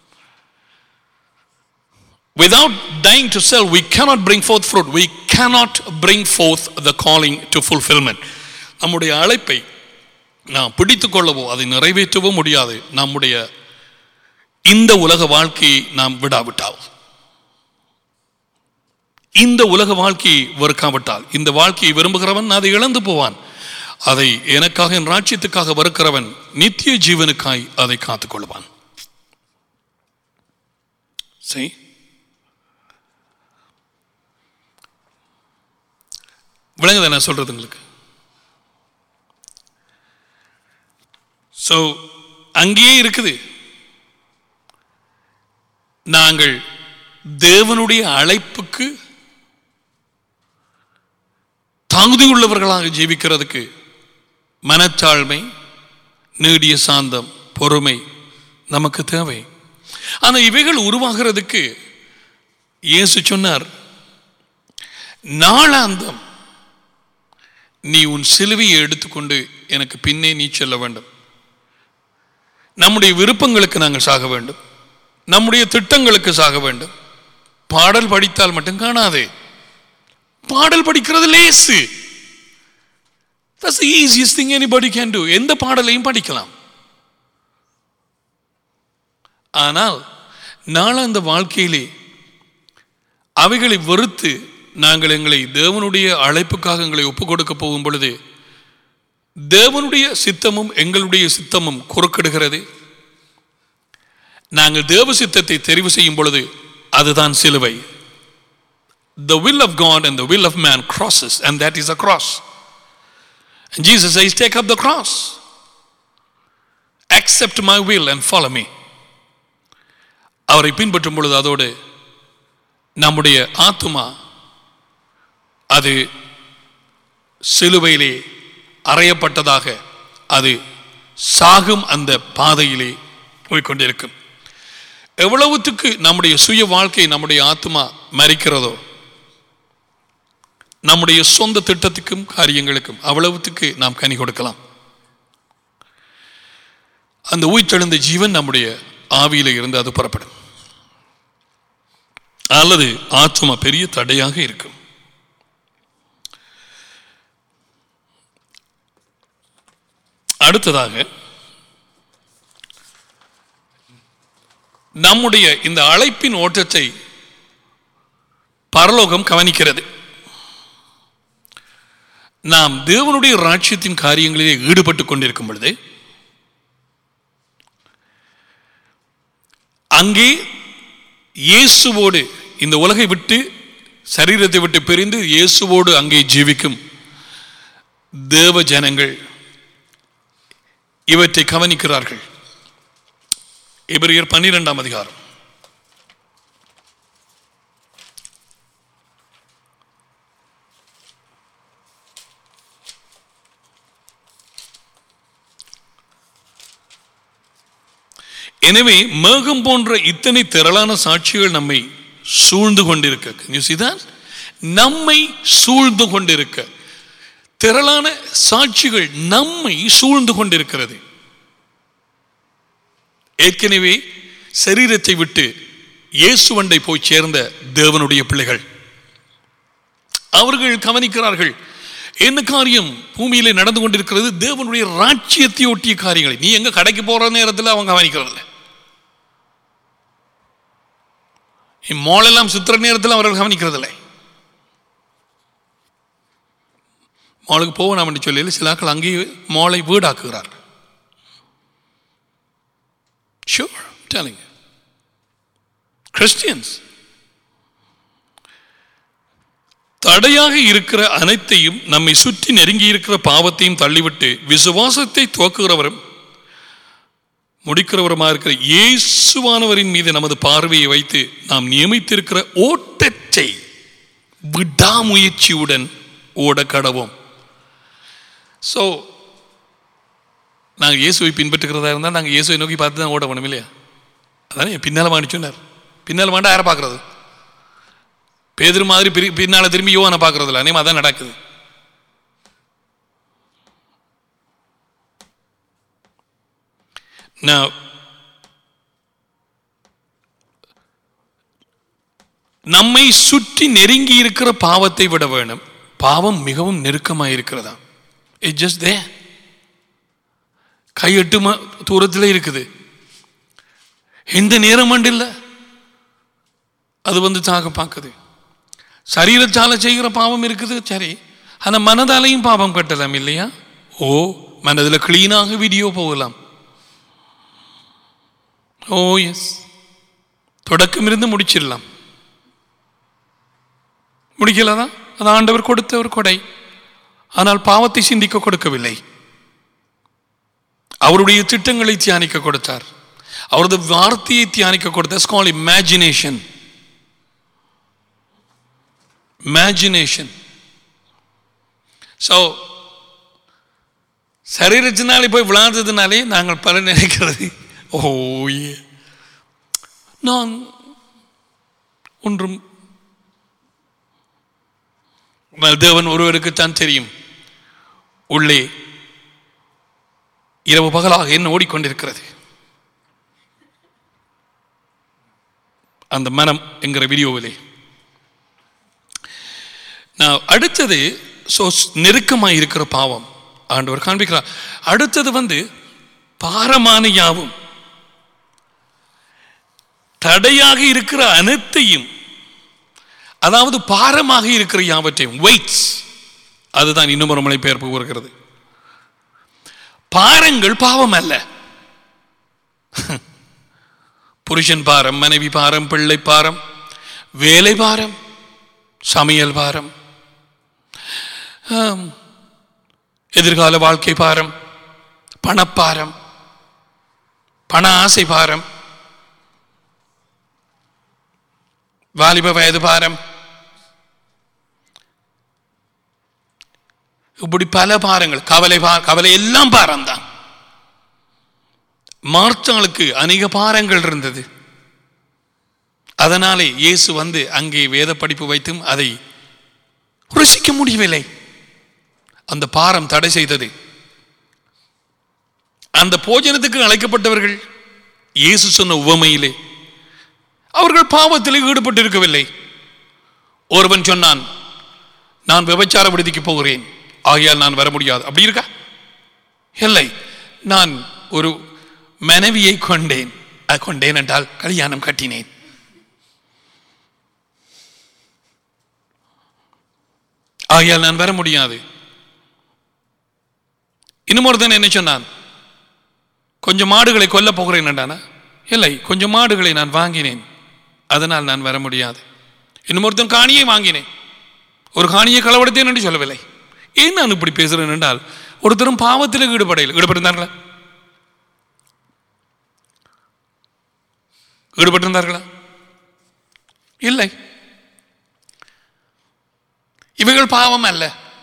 Without dying to self, we cannot bring forth fruit. We cannot bring forth the calling to fulfillment. நம்முடைய அழைப்பை நாம் பிடித்துக் கொள்ளவோ அதை நிறைவேற்றவோ முடியாது நம்முடைய இந்த உலக வாழ்க்கையை நாம் விடாவிட்டால் இந்த உலக வாழ்க்கையை வெறுக்காவிட்டால் இந்த வாழ்க்கையை விரும்புகிறவன் அதை இழந்து போவான் அதை எனக்காக என் ராஜ்யத்துக்காக வெறுக்கிறவன் நித்திய ஜீவனுக்காய் அதை காத்துக் கொள்வான் சரி விளங்குதா நான் சொல்றது உங்களுக்கு ஸோ அங்கேயே இருக்குது நாங்கள் தேவனுடைய அழைப்புக்கு தகுதி உள்ளவர்களாக ஜீவிக்கிறதுக்கு மனத்தாழ்மை நீடிய சாந்தம் பொறுமை நமக்கு தேவை ஆனால் இவைகள் உருவாகிறதுக்கு இயேசு சொன்னார் நாளாந்தம் நீ உன் சிலுவையை எடுத்துக்கொண்டு எனக்கு பின்னே நீ செல்ல வேண்டும் நம்முடைய விருப்பங்களுக்கு நாங்கள் சாக வேண்டும் நம்முடைய திட்டங்களுக்கு சாக வேண்டும் பாடல் படித்தால் மட்டும் காணாதே பாடல் படிக்கிறது லேசு That's the easiest thing anybody can do. எந்த பாடலையும் படிக்கலாம் ஆனால் நாளாந்த வாழ்க்கையிலே அவைகளை வெறுத்து நாங்கள் எங்களை தேவனுடைய அழைப்புக்காக எங்களை ஒப்புக் கொடுக்க போகும் பொழுது தேவனுடைய சித்தமும் எங்களுடைய சித்தமும் குறுக்கிடுகிறது நாங்கள் தேவ சித்தத்தை தெரிவு செய்யும் பொழுது அதுதான் சிலுவை the will of God and the will of man crosses and that is a cross and Jesus says take up the cross accept my will and follow me அவரை பின்பற்றும் பொழுது அதோடு நம்முடைய ஆத்துமா அது சிலுவையிலே அறையப்பட்டதாக அது சாகும் அந்த பாதையிலே போய்க்கொண்டிருக்கும் எவ்வளவுத்துக்கு நம்முடைய சுய வாழ்க்கை நம்முடைய ஆத்மா மறிக்கிறதோ நம்முடைய சொந்த திட்டத்துக்கும் காரியங்களுக்கும் அவ்வளவுத்துக்கு நாம் கனி கொடுக்கலாம் அந்த உயிர்த்தெழுந்த ஜீவன் நம்முடைய ஆவியில இருந்து அது புறப்படும் அல்லது ஆத்மா பெரிய தடையாக இருக்கும் அடுத்ததாக நம்முடைய இந்த அழைப்பின் ஓட்டத்தை பரலோகம் கவனிக்கிறது நாம் தேவனுடைய ராட்சியத்தின் காரியங்களிலே ஈடுபட்டுக் கொண்டிருக்கும் பொழுது அங்கே இயேசுவோடு இந்த உலகை விட்டு சரீரத்தை விட்டு பிரிந்து இயேசுவோடு அங்கே ஜீவிக்கும் தேவ ஜனங்கள் இவற்றை கவனிக்கிறார்கள் எபிரியர் பன்னிரெண்டாம் அதிகாரம் எனவே மேகம் போன்ற இத்தனை திரளான சாட்சிகள் நம்மை சூழ்ந்து கொண்டிருக்க Can you see that? நம்மை சூழ்ந்து கொண்டிருக்க திரளான சாட்சிகள் நம்மை சூழ்ந்து கொண்டிருக்கிறது ஏற்கனவே சரீரத்தை விட்டு இயேசுவண்டை போய் சேர்ந்த தேவனுடைய பிள்ளைகள் அவர்கள் கவனிக்கிறார்கள் என்ன காரியம் பூமியிலே நடந்து கொண்டிருக்கிறது தேவனுடைய ராட்சியத்தை ஒட்டிய காரியங்களை நீ எங்க கடைக்கு போற நேரத்தில் அவங்க கவனிக்கிறது மாலெல்லாம் சுத்துற நேரத்தில் அவர்கள் கவனிக்கிறதில்லை மாலுக்கு போவோம் என்று சொல்லி சில ஆட்கள் அங்கேயே மாலை வீடாக்குகிறார் ஷூர் டெலிங் கிறிஸ்டியன்ஸ் தடையாக இருக்கிற அனைத்தையும் நம்மை சுற்றி நெருங்கி இருக்கிற பாவத்தையும் தள்ளிவிட்டு விசுவாசத்தை துவக்குகிறவரும் முடிக்கிறவருமா இருக்கிற இயேசுவானவரின் மீது நமது பார்வையை வைத்து நாம் நியமித்திருக்கிற ஓட்டத்தை விடாமுயற்சியுடன் ஓட கடவோம் ஸோ நாங்கள் இயேசுவை பின்பற்றுகிறதா இருந்தால் நாங்கள் இயேசுவை நோக்கி பார்த்து தான் ஓட வேணும் இல்லையா அதானே பின்னால் வாண்டி சொன்னார் பின்னால் வாண்டா யாரை பார்க்கறது பேதர் மாதிரி பிரி- பின்னால திரும்பி யோவானை பார்க்கறது இல்லை அநேகமாக அதான் நடக்குது Now, நம்மை சுற்றி நெருங்கி இருக்கிற பாவத்தை விட வேணும் பாவம் மிகவும் நெருக்கமாக இருக்கிறதா இட் ஜஸ்ட் தே கை எட்டு ம- தூரத்தில் இருக்குது எந்த நேரம் இல்லை அது வந்து தாக பார்க்குது சரீரத்தால செய்கிற பாவம் இருக்குது சரி ஆனால் மனதாலையும் பாவம் கட்டலாம் இல்லையா ஓ மனதில் கிளீனாக வீடியோ போகலாம் ஓ எஸ் தொடக்கம் இருந்து முடிச்சிடலாம் முடிக்கலதா அது ஆண்டவர் கொடுத்த ஒரு கொடை ஆனால் பாவத்தை சிந்திக்க கொடுக்கவில்லை அவருடைய திட்டங்களை தியானிக்க கொடுத்தார் அவரது வார்த்தையை தியானிக்க கொடுத்தார் கால் இமேஜினேஷன் இமேஜினேஷன் ஸோ சரீரத்தினாலே போய் விளாண்டதுனாலே நாங்கள் பல நினைக்கிறது ஓ ஏ நான் ஒன்றும் ஆனால் தேவன் ஒருவருக்குத்தான் தெரியும் உள்ளே இரவு பகலாக என்ன ஓடிக்கொண்டிருக்கிறது அந்த மனம் என்கிற வீடியோவிலே நான் அடுத்தது ஸோ நெருக்கமாக இருக்கிற பாவம் ஆண்டவர் காண்பிக்கிறார் அடுத்தது வந்து பாரமான யாவும் தடையாக இருக்கிற அனைத்தையும் அதாவது பாரமாக இருக்கிற யாவற்றையும் வெயிட்ஸ் அதுதான் இன்னும் ஒரு மலை பெயர்ப்பு கூறுகிறது பாரங்கள் பாவம் அல்ல புருஷன் பாரம் மனைவி பாரம் பிள்ளை பாரம் வேலை பாரம் சமையல் பாரம் ஆம், எதிர்கால வாழ்க்கை பாரம் பணப்பாரம் பண ஆசை பாரம் வாலிப வயது பாரம் இப்படி பல பாரங்கள் கவலை பா- கவலை எல்லாம் பாரம் தான் மார்த்தாளுக்கு அநேக பாரங்கள் இருந்தது அதனாலே இயேசு வந்து அங்கே வேத படிப்பு வைத்தும் அதை ருசிக்க முடியவில்லை அந்த பாரம் தடை செய்தது அந்த போஜனத்துக்கு அழைக்கப்பட்டவர்கள் இயேசு சொன்ன உவமையிலே அவர்கள் பாவத்தில் ஈடுபட்டிருக்கவில்லை ஒருவன் சொன்னான் நான் விபச்சார விடுதிக்கு போகிறேன் ஆகையால் நான் வர முடியாது அப்படி இருக்கா இல்லை நான் ஒரு மனைவியை கொண்டேன் அஹ், கொண்டேன் என்றால் கல்யாணம் கட்டினேன் ஆகையால் நான் வர முடியாது இன்னும் ஒருத்தன் என்ன சொன்னான் கொஞ்சம் மாடுகளை கொல்ல போகிறேன் என்றானா இல்லை கொஞ்சம் மாடுகளை நான் வாங்கினேன் அதனால் நான் வர முடியாது இன்னும் ஒருத்தன் காணியை வாங்கினேன் ஒரு காணியை களவெடுத்தேன் என்று சொல்லவில்லை ஏன் நான் இப்படி பேசுகிறேன் என்றால் ஒருத்தரும் பாவத்தில் ஈடுபடையில் ஈடுபட்டிருந்தார்களா ஈடுபட்டிருந்தார்களா இல்லை இவைகள் பாவம் அல்ல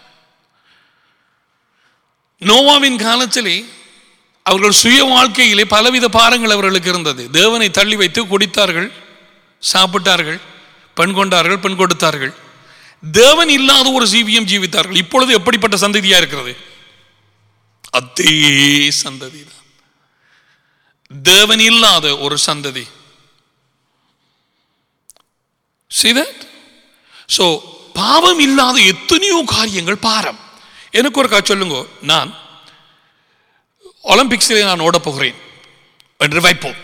நோவாவின் காலத்திலே அவர்கள் சுய வாழ்க்கையிலே பலவித பாரங்கள் அவர்களுக்கு இருந்தது தேவனை தள்ளி வைத்து குடித்தார்கள் சாப்பிட்டார்கள் பெண் கொண்டார்கள் பெண் கொடுத்தார்கள் தேவன் இல்லாத ஒரு ஜீவியம் ஜீவித்தார்கள் இப்பொழுது எப்படிப்பட்ட சந்ததியா இருக்கிறது அதே சந்ததி தான் தேவன் இல்லாத ஒரு சந்ததி See that? So, பாவம் இல்லாத எத்தனையோ காரியங்கள் பாரம் எனக்கு ஒரு சொல்லுங்க நான் ஒலிம்பிக்ஸிலே நான் ஓடப் போகிறேன் என்று வைப்போம்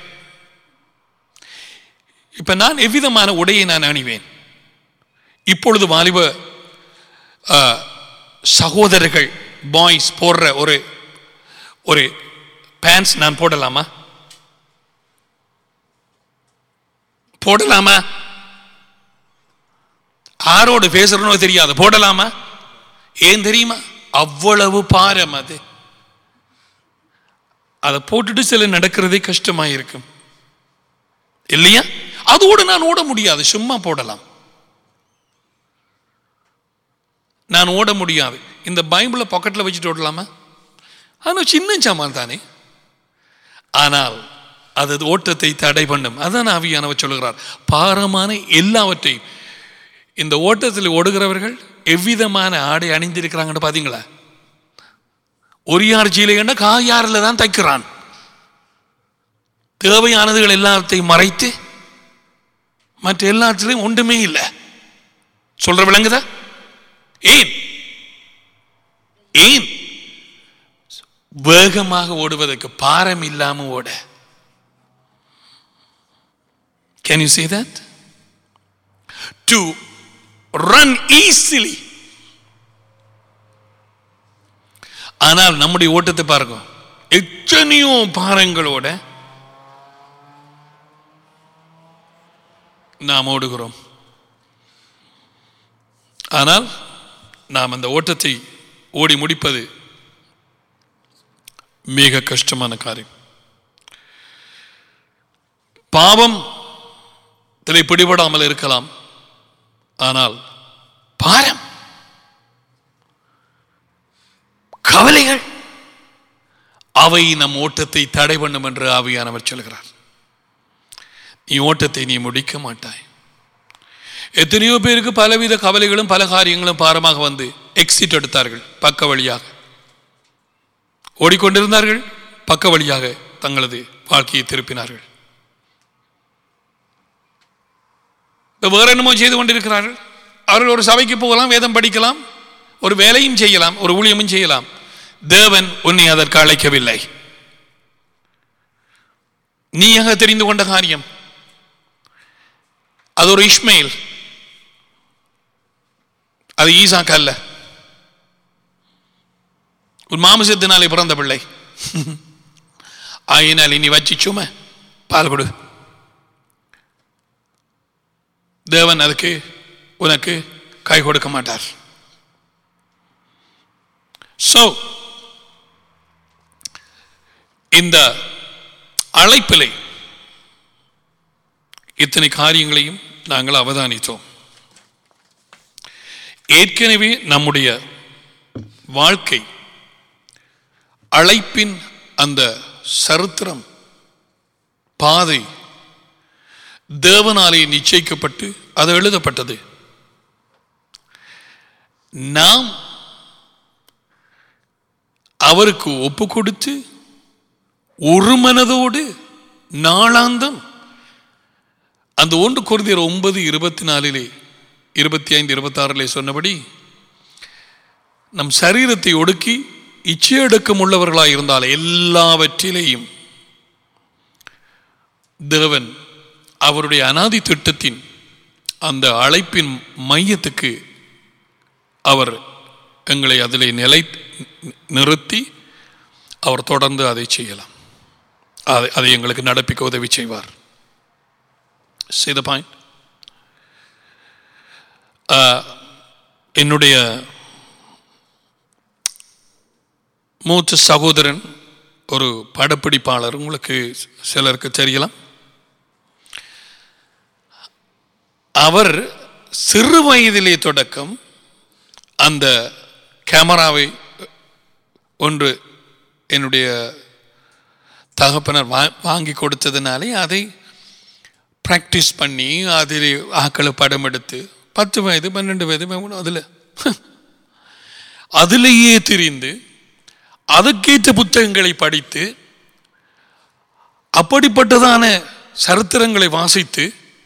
இப்ப நான் எவ்விதமான உடையை நான் அணிவேன் இப்பொழுது வாலிப ஆ, சகோதரர்கள் பாய்ஸ் போடுற ஒரு ஒரு பேண்ட்ஸ் நான் போடலாமா போடலாமா ஆரோடு பேசுறனோ தெரியாது போடலாமா ஏன் தெரியுமா அவ்வளவு பாரம் அது அதை போட்டுட்டு சில நடக்கிறதே கஷ்டமா இருக்கும் இல்லையா அதோடு நான் ஓட முடியாது சும்மா போடலாம் நான் ஓட முடியாது இந்த பைபிளை பாக்கெட்ல வச்சுட்டு ஓடலாமா ஆனால் சின்ன சாமான் தானே ஆனால் அது ஓட்டத்தை தடை பண்ணும் அதான் ஆவியானவர் சொல்லுகிறார் பாரமான எல்லாவற்றையும் இந்த ஓட்டத்தில் ஓடுகிறவர்கள் எவ்விதமான ஆடை அணிந்திருக்கிறாங்கன்னு பாத்தீங்களா ஒரு யார் சீலைகண்ட காயாரில் தான் தைக்கிறான் தேவையானதுகள் எல்லாத்தையும் மறைத்து மற்ற எல்லாத்திலையும் ஒன்றுமே இல்லை சொல்ற விளங்குதா ஏன் ஏன் வேகமாக ஓடுவதற்கு பாரம் இல்லாம ஓட can you see that to run easily ஆனால் நம்முடைய ஓட்டத்தை பாருங்க எத்தனையோ பாரங்களோட நாம் ஓடுகிறோம் ஆனால் நாம் அந்த ஓட்டத்தை ஓடி முடிப்பது மிக கஷ்டமான காரியம் பாவம் இதில் பிடிபடாமல் இருக்கலாம் ஆனால் பாரம் கவலைகள் அவை நம் ஓட்டத்தை தடை பண்ணும் என்று ஆவியானவர் சொல்கிறார் நீ ஓட்டத்தை நீ முடிக்க மாட்டாய் எத்தனையோ பேருக்கு பலவித கவலைகளும் பல காரியங்களும் பாரமாக வந்து எக்ஸிட் எடுத்தார்கள் பக்க வழியாக ஓடிக்கொண்டிருந்தார்கள் பக்க வழியாக தங்களது வாழ்க்கையை திருப்பினார்கள் இப்ப வேற என்னமோ செய்து கொண்டிருக்கிறார்கள் அவர்கள் ஒரு சபைக்கு போகலாம் வேதம் படிக்கலாம் ஒரு வேலையும் செய்யலாம் ஒரு ஊழியமும் செய்யலாம் தேவன் உன்னை அதற்கு அழைக்கவில்லை நீயாக தெரிந்து கொண்ட காரியம் அது ஒரு இஸ்மேல் அது ஈசாக்கு அல்ல உன் மாமிசத்தினாலே பிறந்த பிள்ளை ஆயினால் இனி வச்சு சும பால் கொடு தேவன் அதுக்கு உனக்கு கை கொடுக்க மாட்டார் சோ இந்த அழைப்பிலை இத்தனை காரியங்களையும் நாங்கள் அவதானித்தோம் ஏற்கனவே நம்முடைய வாழ்க்கை அழைப்பின் அந்த சரித்திரம் பாதை தேவனாலே நிச்சயிக்கப்பட்டு அது எழுதப்பட்டது நாம் அவருக்கு ஒப்பு கொடுத்து ஒரு மனதோடு நாளாந்தம் அந்த ஒன்று குருதியர் ஒன்பது இருபத்தி நாலிலே இருபத்தி ஐந்து இருபத்தாறிலே சொன்னபடி நம் சரீரத்தை ஒடுக்கி இச்சையடக்கம் உள்ளவர்களாக இருந்தால் எல்லாவற்றிலேயும் தேவன் அவருடைய அனாதி திட்டத்தின் அந்த அழைப்பின் மையத்துக்கு அவர் எங்களை அதிலே நிலை நிறுத்தி அவர் தொடர்ந்து அதை செய்யலாம் அதை அதை எங்களுக்கு நடப்பிக்க உதவி செய்வார் see the point ஆஹ், என்னுடைய மூத்த சகோதரன் ஒரு படப்பிடிப்பாளர் உங்களுக்கு சிலருக்கு தெரியலாம் அவர் சிறு வயதிலே தொடக்கம் அந்த கேமராவை ஒன்று என்னுடைய தகப்பனர் வா- வாங்கி கொடுத்ததுனாலே அதை ப்ராக்டிஸ் பண்ணி அதில் ஆக்களை படம் எடுத்து பத்து வயது பன்னெண்டு வயது பதிமூணு அதில் அதிலேயே திரிந்து அதற்கேற்ற புத்தகங்களை படித்து அப்படிப்பட்டதான சரித்திரங்களை வாசித்து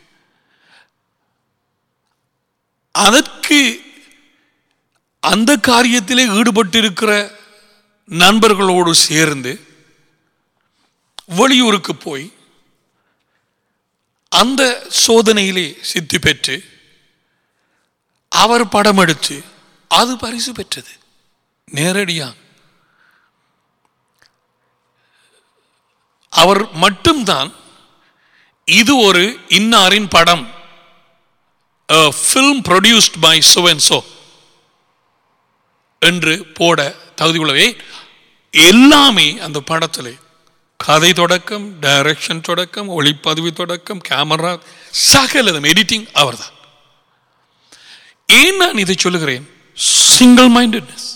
அதற்கு அந்த காரியத்திலே ஈடுபட்டிருக்கிற நண்பர்களோடு சேர்ந்து வெளியூருக்கு போய் அந்த சோதனையிலே சித்தி பெற்று அவர் படம் எடுத்து அது பரிசு பெற்றது நேரடியாக அவர் மட்டும்தான் இது ஒரு இன்னாரின் படம் film produced by so and so என்று போட தகுதி உள்ளவே எல்லாமே அந்த படத்தில் கதை தொடக்கம் டைரக்ஷன் தொடக்கம் ஒளிப்பதிவு தொடக்கம் கேமரா சகலதும் எடிட்டிங் அவர்தான் ஏன் நான் இதை சொல்லுகிறேன் சிங்கிள் மைண்டட்னஸ்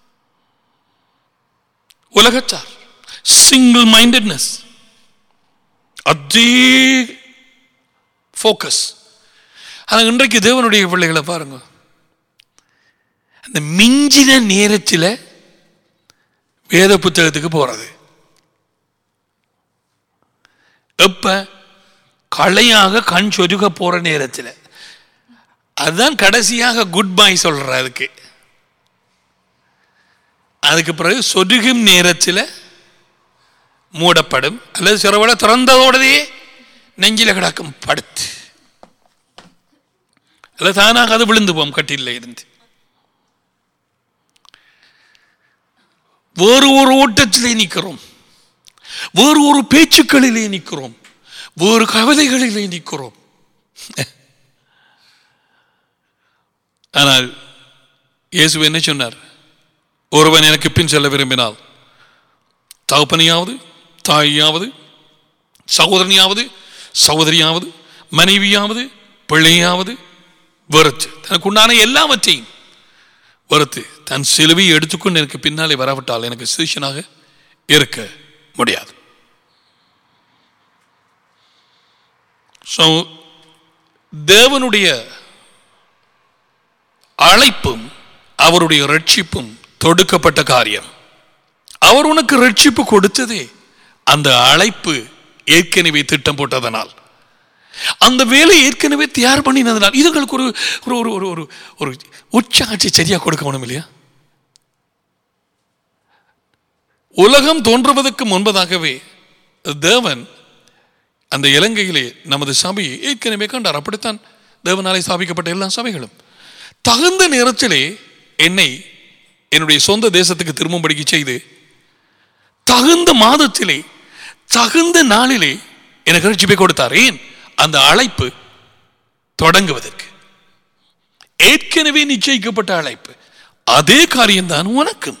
உலகச்சார் சிங்கிள் மைண்டட்னஸ் அதே ஃபோக்கஸ் ஆனால் இன்றைக்கு தேவனுடைய பிள்ளைகளை பாருங்க அந்த மிஞ்சின நேரத்தில் வேத புத்தகத்துக்கு போறது எப்ப களையாக கண் சொருக போற நேரத்தில் அதுதான் கடைசியாக குட் பை சொல்ற அதுக்கு அதுக்கு பிறகு சொருகும் நேரத்தில் மூடப்படும் அல்லது சிறவிட திறந்ததோடதே நெஞ்சில கிடக்கும் படுத்து அல்லது தானாக அது விழுந்து போம் கட்டில இருந்து வேறு ஒரு ஓட்டத்திலே நிற்கிறோம் வேறு ஒரு பேச்சுக்களிலே நிற்கிறோம் வேறு கவலைகளிலே நிற்கிறோம் ஆனால் இயேசு என்ன சொன்னார் ஒருவன் எனக்கு பின் செல்ல விரும்பினால் தகப்பனையாவது தாயாவது சகோதரனையாவது சகோதரியாவது மனைவியாவது பிள்ளையாவது வெறுத்து தனக்கு உண்டான எல்லாவற்றையும் வெறுத்து தன் சிலுவையை எடுத்துக்கொண்டு எனக்கு பின்னாலே வராவிட்டால் எனக்கு சிஷியனாக இருக்க முடியாது ஸோ தேவனுடைய அழைப்பும் அவருடைய ரட்சிப்பும் தொடுக்கப்பட்ட காரியம் அவர் உனக்கு ரட்சிப்பு கொடுத்ததே அந்த அழைப்பு ஏற்கனவே திட்டம் போட்டதனால் அந்த வேலை ஏற்கனவே தயார் பண்ணினதனால் இதுகளுக்கு ஒரு ஒரு ஒரு ஒரு ஒரு ஒரு உற்சாகத்தை சரியா கொடுக்க வேணும் இல்லையா உலகம் தோன்றுவதற்கு முன்பதாகவே தேவன் அந்த இலங்கையிலே நமது சபையை ஏற்கனவே கண்டார் அப்படித்தான் தேவனாலே ஸ்தாபிக்கப்பட்ட எல்லா சபைகளும் தகுந்த நேரத்திலே என்னை என்னுடைய சொந்த தேசத்துக்கு திரும்பும்படிக்கு செய்து தகுந்த மாதத்திலே தகுந்த நாளிலே எனக்கு ரட்சிப்பை கொடுத்தார் ஏன் அந்த அழைப்பு தொடங்குவதற்கு ஏற்கனவே நிச்சயிக்கப்பட்ட அழைப்பு அதே காரியம்தான் உனக்கும்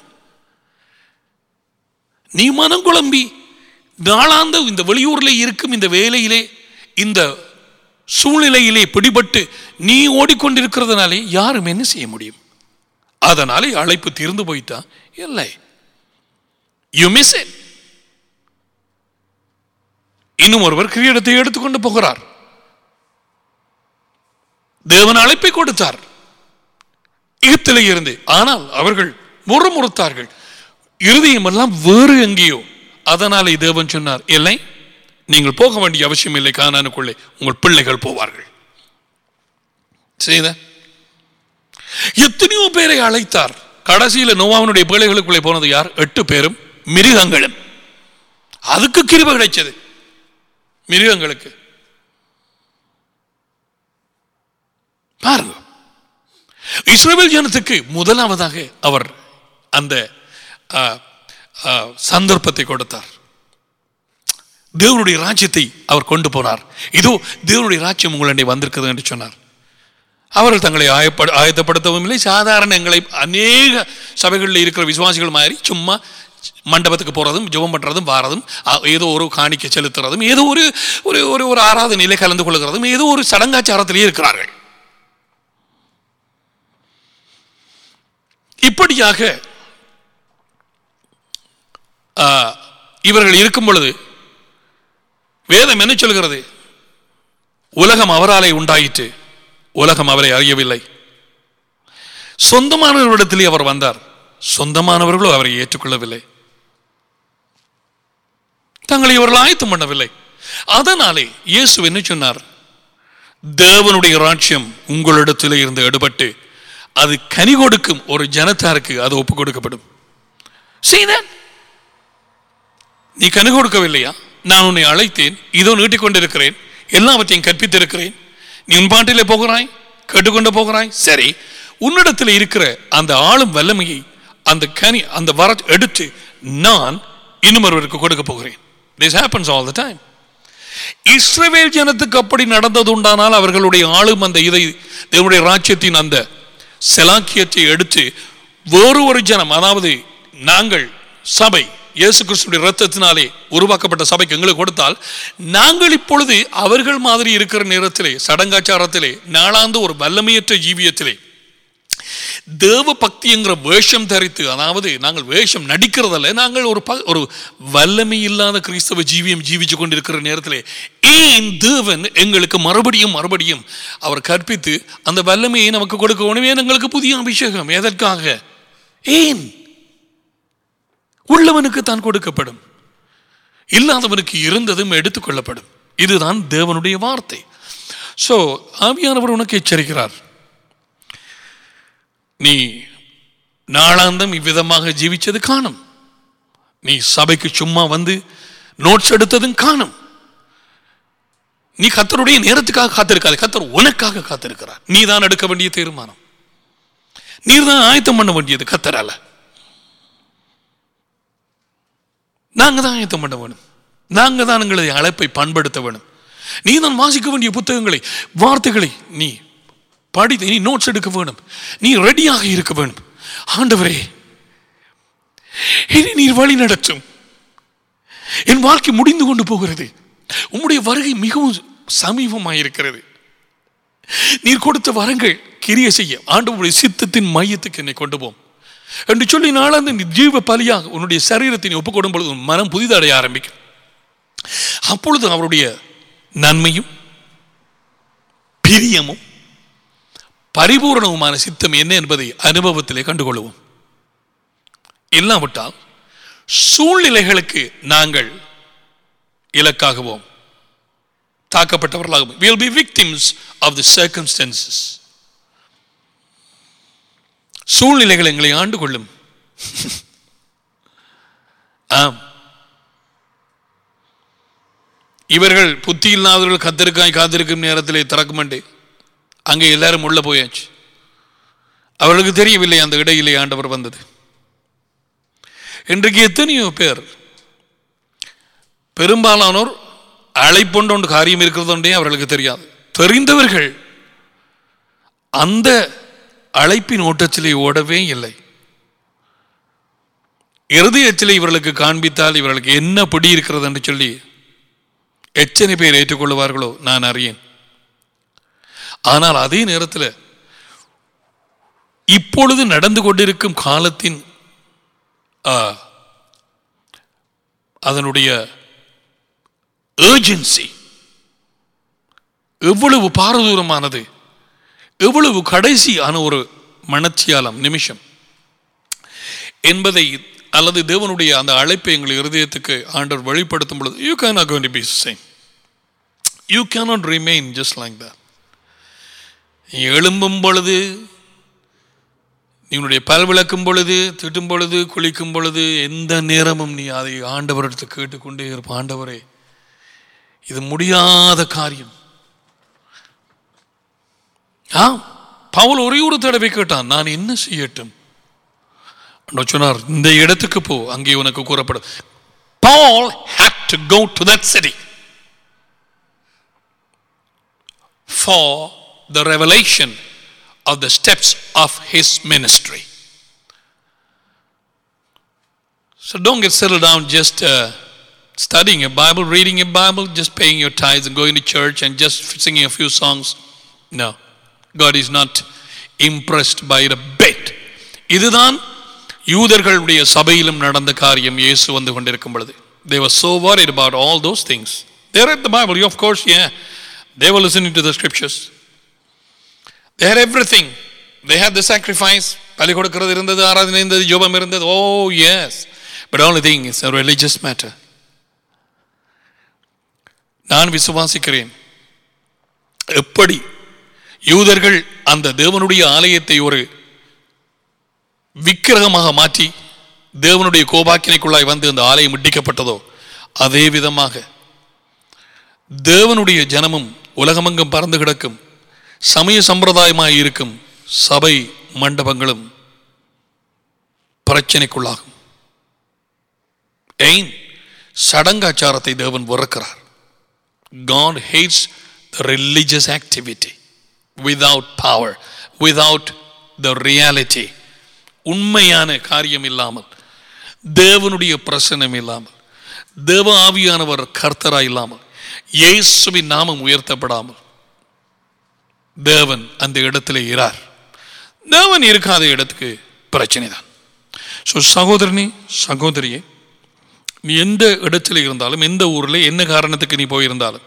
நீ மனம் குழம்பி நாளாந்த இந்த வெளியூரில் இருக்கும் இந்த வேலையிலே இந்த சூழ்நிலையிலே பிடிபட்டு நீ ஓடிக்கொண்டிருக்கிறதுனாலே யாரும் என்ன செய்ய முடியும் அதனாலே அழைப்பு தீர்ந்து போயிட்டா இல்லை யூ மிஸ் இன்னும் ஒருவர் கிரீடத்தை எடுத்துக்கொண்டு போகிறார் தேவன் அழைப்பை கொடுத்தார் எகிப்திலே இருந்து ஆனால் அவர்கள் முறுமுறுத்தார்கள் இருதயம் எல்லாம் வேறு எங்கேயோ அதனாலே தேவன் சொன்னார் இல்லை நீங்கள் போக வேண்டிய அவசியம் இல்லை கானானுக்குள்ளே உங்கள் பிள்ளைகள் போவார்கள் செய்த எத்தனையோ பேரை அழைத்தார் கடைசியில் நோவாவினுடைய பிள்ளைகளுக்குள்ளே போனது யார் எட்டு பேரும் மிருகங்களும் அதுக்கு கிருப கிடைச்சது மிருகங்களுக்கு பாருங்க இஸ்ரேல் ஜனத்துக்கு முதலாவதாக அவர் அந்த ஆ, ஆ, சந்தர்ப்பத்தை கொடுத்தார் தேவனுடைய ராஜ்யத்தை அவர் கொண்டு போனார் இதோ தேவனுடைய ராஜ்யம் உங்களிடையே வந்திருக்கிறது என்று சொன்னார் அவர்கள் தங்களை ஆயப்பட ஆயத்தப்படுத்தவும் இல்லை சாதாரண எங்களை அநேக சபைகளில் இருக்கிற விசுவாசிகள் மாதிரி சும்மா மண்டபத்துக்கு போகிறதும் ஜெபம் பண்ணுறதும் வாரதும் அ- ஏதோ ஒரு காணிக்கை செலுத்துறதும் ஏதோ ஒரு ஒரு ஒரு ஒரு ஆராதனையிலே கலந்து கொள்கிறதும் ஏதோ ஒரு சடங்காச்சாரத்திலே இருக்கிறார்கள் இப்படியாக ஆ, இவர்கள் இருக்கும் பொழுது வேதம் என்ன சொல்கிறது உலகம் அவராலே உண்டாயிற்று உலகம் அவரை அறியவில்லை சொந்தமானவர்களிடத்திலே அவர் வந்தார் சொந்தமானவர்களோ அவரை ஏற்றுக்கொள்ளவில்லை தங்களை இவர்கள் ஆயத்தம் பண்ணவில்லை அதனாலே இயேசு என்ன சொன்னார் தேவனுடைய ராட்சியம் உங்களிடத்திலே இருந்து எடுபட்டு அது கனி கொடுக்கும் ஒரு ஜனத்தாருக்கு அது ஒப்பு கொடுக்கப்படும் See that? நீ கனி கொடுக்கவில்லையா நான் உன்னை அழைத்தேன் இதோ நீட்டிக் கொண்டிருக்கிறேன் எல்லாவற்றையும் கற்பித்திருக்கிறேன் நீ உன் பாட்டிலே போகிறாய் கேட்டுக்கொண்டு போகிறாய் சரி உன்னிடத்தில் இருக்கிற அந்த ஆளும் வல்லமையை அந்த கனி அந்த வர எடுத்து நான் இன்னும் ஒருவருக்கு கொடுக்க போகிறேன் this happens all the time இஸ்ரவேல் ஜனத்துக்கு அப்படி நடந்தது உண்டானால் அவர்களுடைய ஆளும் அந்த இதை தேவனுடைய ராஜ்யத்தின் அந்த செலாக்கியத்தை எடுத்து வேறு ஒரு ஜனம் அதாவது நாங்கள் சபை இயேசு கிறிஸ்துடைய ரத்தத்தினாலே உருவாக்கப்பட்ட சபைக்கு எங்களுக்கு கொடுத்தால் நாங்கள் இப்பொழுது அவர்கள் மாதிரி இருக்கிற நேரத்திலே சடங்காச்சாரத்திலே நாளாந்து ஒரு வல்லமையற்ற ஜீவியத்திலே தேவ பக்தி என்கிற வேஷம் தரித்து அதாவது நாங்கள் வேஷம் நடிக்கிறதல்ல நாங்கள் ஒரு ப- ஒரு வல்லமை இல்லாத கிறிஸ்தவ ஜீவியம் ஜீவிச்சு கொண்டிருக்கிற நேரத்திலே ஏன் தேவன் எங்களுக்கு மறுபடியும் மறுபடியும் அவர் கற்பித்து அந்த வல்லமையை நமக்கு கொடுக்க வேணும் ஏன் எங்களுக்கு புதிய அபிஷேகம் எதற்காக ஏன் உள்ளவனுக்கு தான் கொடுக்கப்படும் இல்லாதவனுக்கு இருந்ததும் எடுத்துக்கொள்ளப்படும் இதுதான் தேவனுடைய வார்த்தை சோ ஆவியானவர் உனக்கு எச்சரிக்கிறார் நீ நாளாந்தம் இவ்விதமாக ஜீவிச்சது காணும் நீ சபைக்கு சும்மா வந்து நோட்ஸ் எடுத்ததும் காணும் நீ கத்தருடைய நேரத்துக்காக காத்திருக்காது கத்தர் உனக்காக காத்திருக்கிறார் நீ தான் எடுக்க வேண்டிய தீர்மானம் நீர் தான் ஆயத்தம் பண்ண வேண்டியது கத்தரால நாங்க தான் ஆயத்தம் பண்ண வேணும் நாங்க தான் எங்களை அழைப்பை பண்படுத்த வேணும் நீ தான் வாசிக்க வேண்டிய புத்தகங்களை வார்த்தைகளை நீ படித்து நீ நோட்ஸ் எடுக்க வேணும் நீ ரெடியாக இருக்க வேணும் ஆண்டவரே இனி நீர் வழி நடத்தும் என் வாழ்க்கை முடிந்து கொண்டு போகிறது உம்முடைய வருகை மிகவும் சமீபமாயிருக்கிறது நீர் கொடுத்த வரங்கள் கிரிய செய்ய ஆண்டவருடைய சித்தத்தின் மையத்துக்கு என்னை கொண்டு போம் என்று சொல்லி நாளாந்து நீ ஜீவ பலியாக உன்னுடைய சரீரத்தை நீ ஒப்புக் கொடும் பொழுது உன் மனம் புதிதடைய ஆரம்பிக்கும் அப்பொழுது அவருடைய நன்மையும் பிரியமும் பரிபூரணவுமான சித்தம் என்ன என்பதை அனுபவத்திலே கண்டுகொள்வோம் இல்லாவிட்டால் சூழ்நிலைகளுக்கு நாங்கள் இலக்காகுவோம் தாக்கப்பட்டவர்களாகவும் will be victims of the circumstances சூழ்நிலைகள் எங்களை ஆண்டு கொள்ளும் ஆம் இவர்கள் புத்தி இல்லாதவர்கள் கத்திருக்காய் காத்திருக்கும் நேரத்திலே திறக்குமண்டே அங்கே எல்லாரும் உள்ள போயாச்சு அவர்களுக்கு தெரியவில்லை அந்த இடையிலே ஆண்டவர் வந்தது இன்றைக்கு எத்தனையோ பேர் பெரும்பாலானோர் அழைப்பொண்டு ஒன்று காரியம் இருக்கிறதொன்றே அவர்களுக்கு தெரியாது தெரிந்தவர்கள் அந்த அழைப்பின் ஓட்டத்திலே ஓடவே இல்லை இருதயத்திலே இவர்களுக்கு காண்பித்தால் இவர்களுக்கு என்ன பிடி இருக்கிறது என்று சொல்லி எத்தனை பேர் ஏற்றுக்கொள்வார்களோ நான் அறியேன் ஆனால் அதே நேரத்தில் இப்பொழுது நடந்து கொண்டிருக்கும் காலத்தின் ஆ, அதனுடைய ஏர்ஜென்சி எவ்வளவு பாரதூரமானது எவ்வளவு கடைசியான ஒரு மனச்சியாலம் நிமிஷம் என்பதை அல்லது தேவனுடைய அந்த அழைப்பை எங்கள் இருதயத்துக்கு ஆண்டவர் வெளிப்படுத்தும் பொழுது you can not going to be same you cannot remain just like that நீ எழும்பும் பொழுது நீ உன்னுடைய பல் விளக்கும் பொழுது திட்டும் பொழுது குளிக்கும் பொழுது எந்த நேரமும் நீ அதை ஆண்டவரிடத்து கேட்டுக்கொண்டே இருப்ப ஆண்டவரே இது முடியாத காரியம் ஆ பவுல் ஒரே ஒரு தடவை கேட்டான் நான் என்ன செய்யட்டும் ஆண்டவர் சொன்னார் இந்த இடத்துக்கு போ அங்கே உனக்கு கூறப்படும் Paul had to go to that city for the revelation of the steps of his ministry. So don't get settled down just uh, studying a Bible, reading a Bible, just paying your tithes and going to church and just singing a few songs. No. God is not impressed by it a bit. இதுதான் யூதர்களுடைய சபையிலும் நடந்த காரியம் இயேசு வந்து கொண்டிருக்கும் பொழுது they were so worried about all those things they read the bible of course yeah they were listening to the scriptures they had everything they had the sacrifice பலி கொடுக்கிறது இருந்தது ஆராதனை இருந்தது ஜோபம் இருந்தது ஓ yes but only thing is a religious matter நான் விசுவாசிக்கிறேன் எப்படி யூதர்கள் அந்த தேவனுடைய ஆலயத்தை ஒரு விக்கிரகமாக மாற்றி தேவனுடைய கோபாக்கினைக்குள்ளாய் வந்து அந்த ஆலயம் இடிக்கப்பட்டதோ அதே விதமாக தேவனுடைய ஜனமும் உலகமெங்கும் பறந்து கிடக்கும் சமய சம்பிரதாயமாய் இருக்கும் சபை மண்டபங்களும் பிரச்சனைக்குள்ளாகும் ஏன் சடங்காச்சாரத்தை தேவன் வெறுக்கிறார் God hates the religious activity without power, without the reality. உண்மையான காரியம் இல்லாமல் தேவனுடைய பிரசனம் இல்லாமல் தேவ ஆவியானவர் கர்த்தரா இல்லாமல் இயேசுவின் நாமம் உயர்த்தப்படாமல் தேவன் அந்த இடத்துல இரார் தேவன் இருக்காத இடத்துக்கு பிரச்சனை தான் ஸோ சகோதரனே சகோதரியே நீ எந்த இடத்துல இருந்தாலும் எந்த ஊரில் என்ன காரணத்துக்கு நீ போயிருந்தாலும்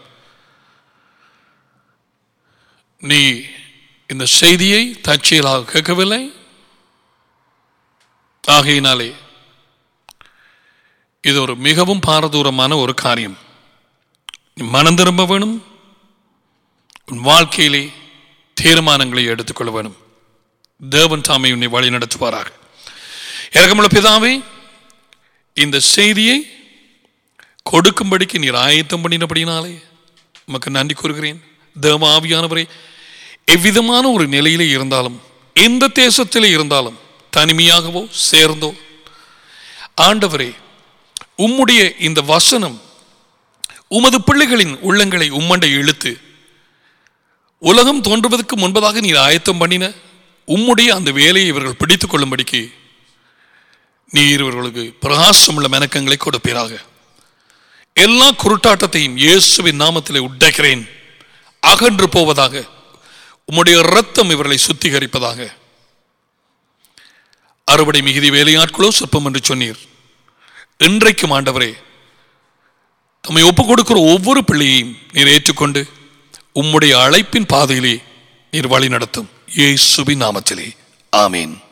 நீ இந்த செய்தியை தற்செயலாக கேட்கவில்லை ஆகையினாலே இது ஒரு மிகவும் பாரதூரமான ஒரு காரியம் நீ மனம் திரும்ப வேணும் உன் வாழ்க்கையிலே தீர்மானங்களை எடுத்துக்கொள்ள வேணும் தேவன் தாமை உன்னை வழி நடத்துவாராக இறக்கமுள்ள பிதாவே இந்த செய்தியை கொடுக்கும்படிக்கு நீர் ஆயத்தம் பண்ணினபடினாலே உமக்கு நன்றி கூறுகிறேன் தேவ ஆவியானவரே எவ்விதமான ஒரு நிலையிலே இருந்தாலும் எந்த தேசத்திலே இருந்தாலும் தனிமையாகவோ சேர்ந்தோ ஆண்டவரே உம்முடைய இந்த வசனம் உமது பிள்ளைகளின் உள்ளங்களை உம்மண்டை இழுத்து உலகம் தோன்றுவதற்கு முன்பதாக நீர் ஆயத்தம் பண்ணின உம்முடைய அந்த வேலையை இவர்கள் பிடித்துக் கொள்ளும்படிக்கு நீர் இவர்களுக்கு பிரகாசமுள்ள மெனக்கங்களை கொடுப்பீராக எல்லா குருட்டாட்டத்தையும் இயேசுவின் நாமத்திலே உடைக்கிறேன் அகன்று போவதாக உம்முடைய இரத்தம் இவர்களை சுத்திகரிப்பதாக அறுவடை மிகுதி வேலையாட்களோ சொற்பம் என்று சொன்னீர் இன்றைக்கும் ஆண்டவரே தம்மை ஒப்புக் கொடுக்கிற ஒவ்வொரு பிள்ளையையும் நீர் ஏற்றுக்கொண்டு உம்முடைய அழைப்பின் பாதையிலே நீர் வழி நடத்தும் இயேசுவின் நாமத்திலே ஆமீன்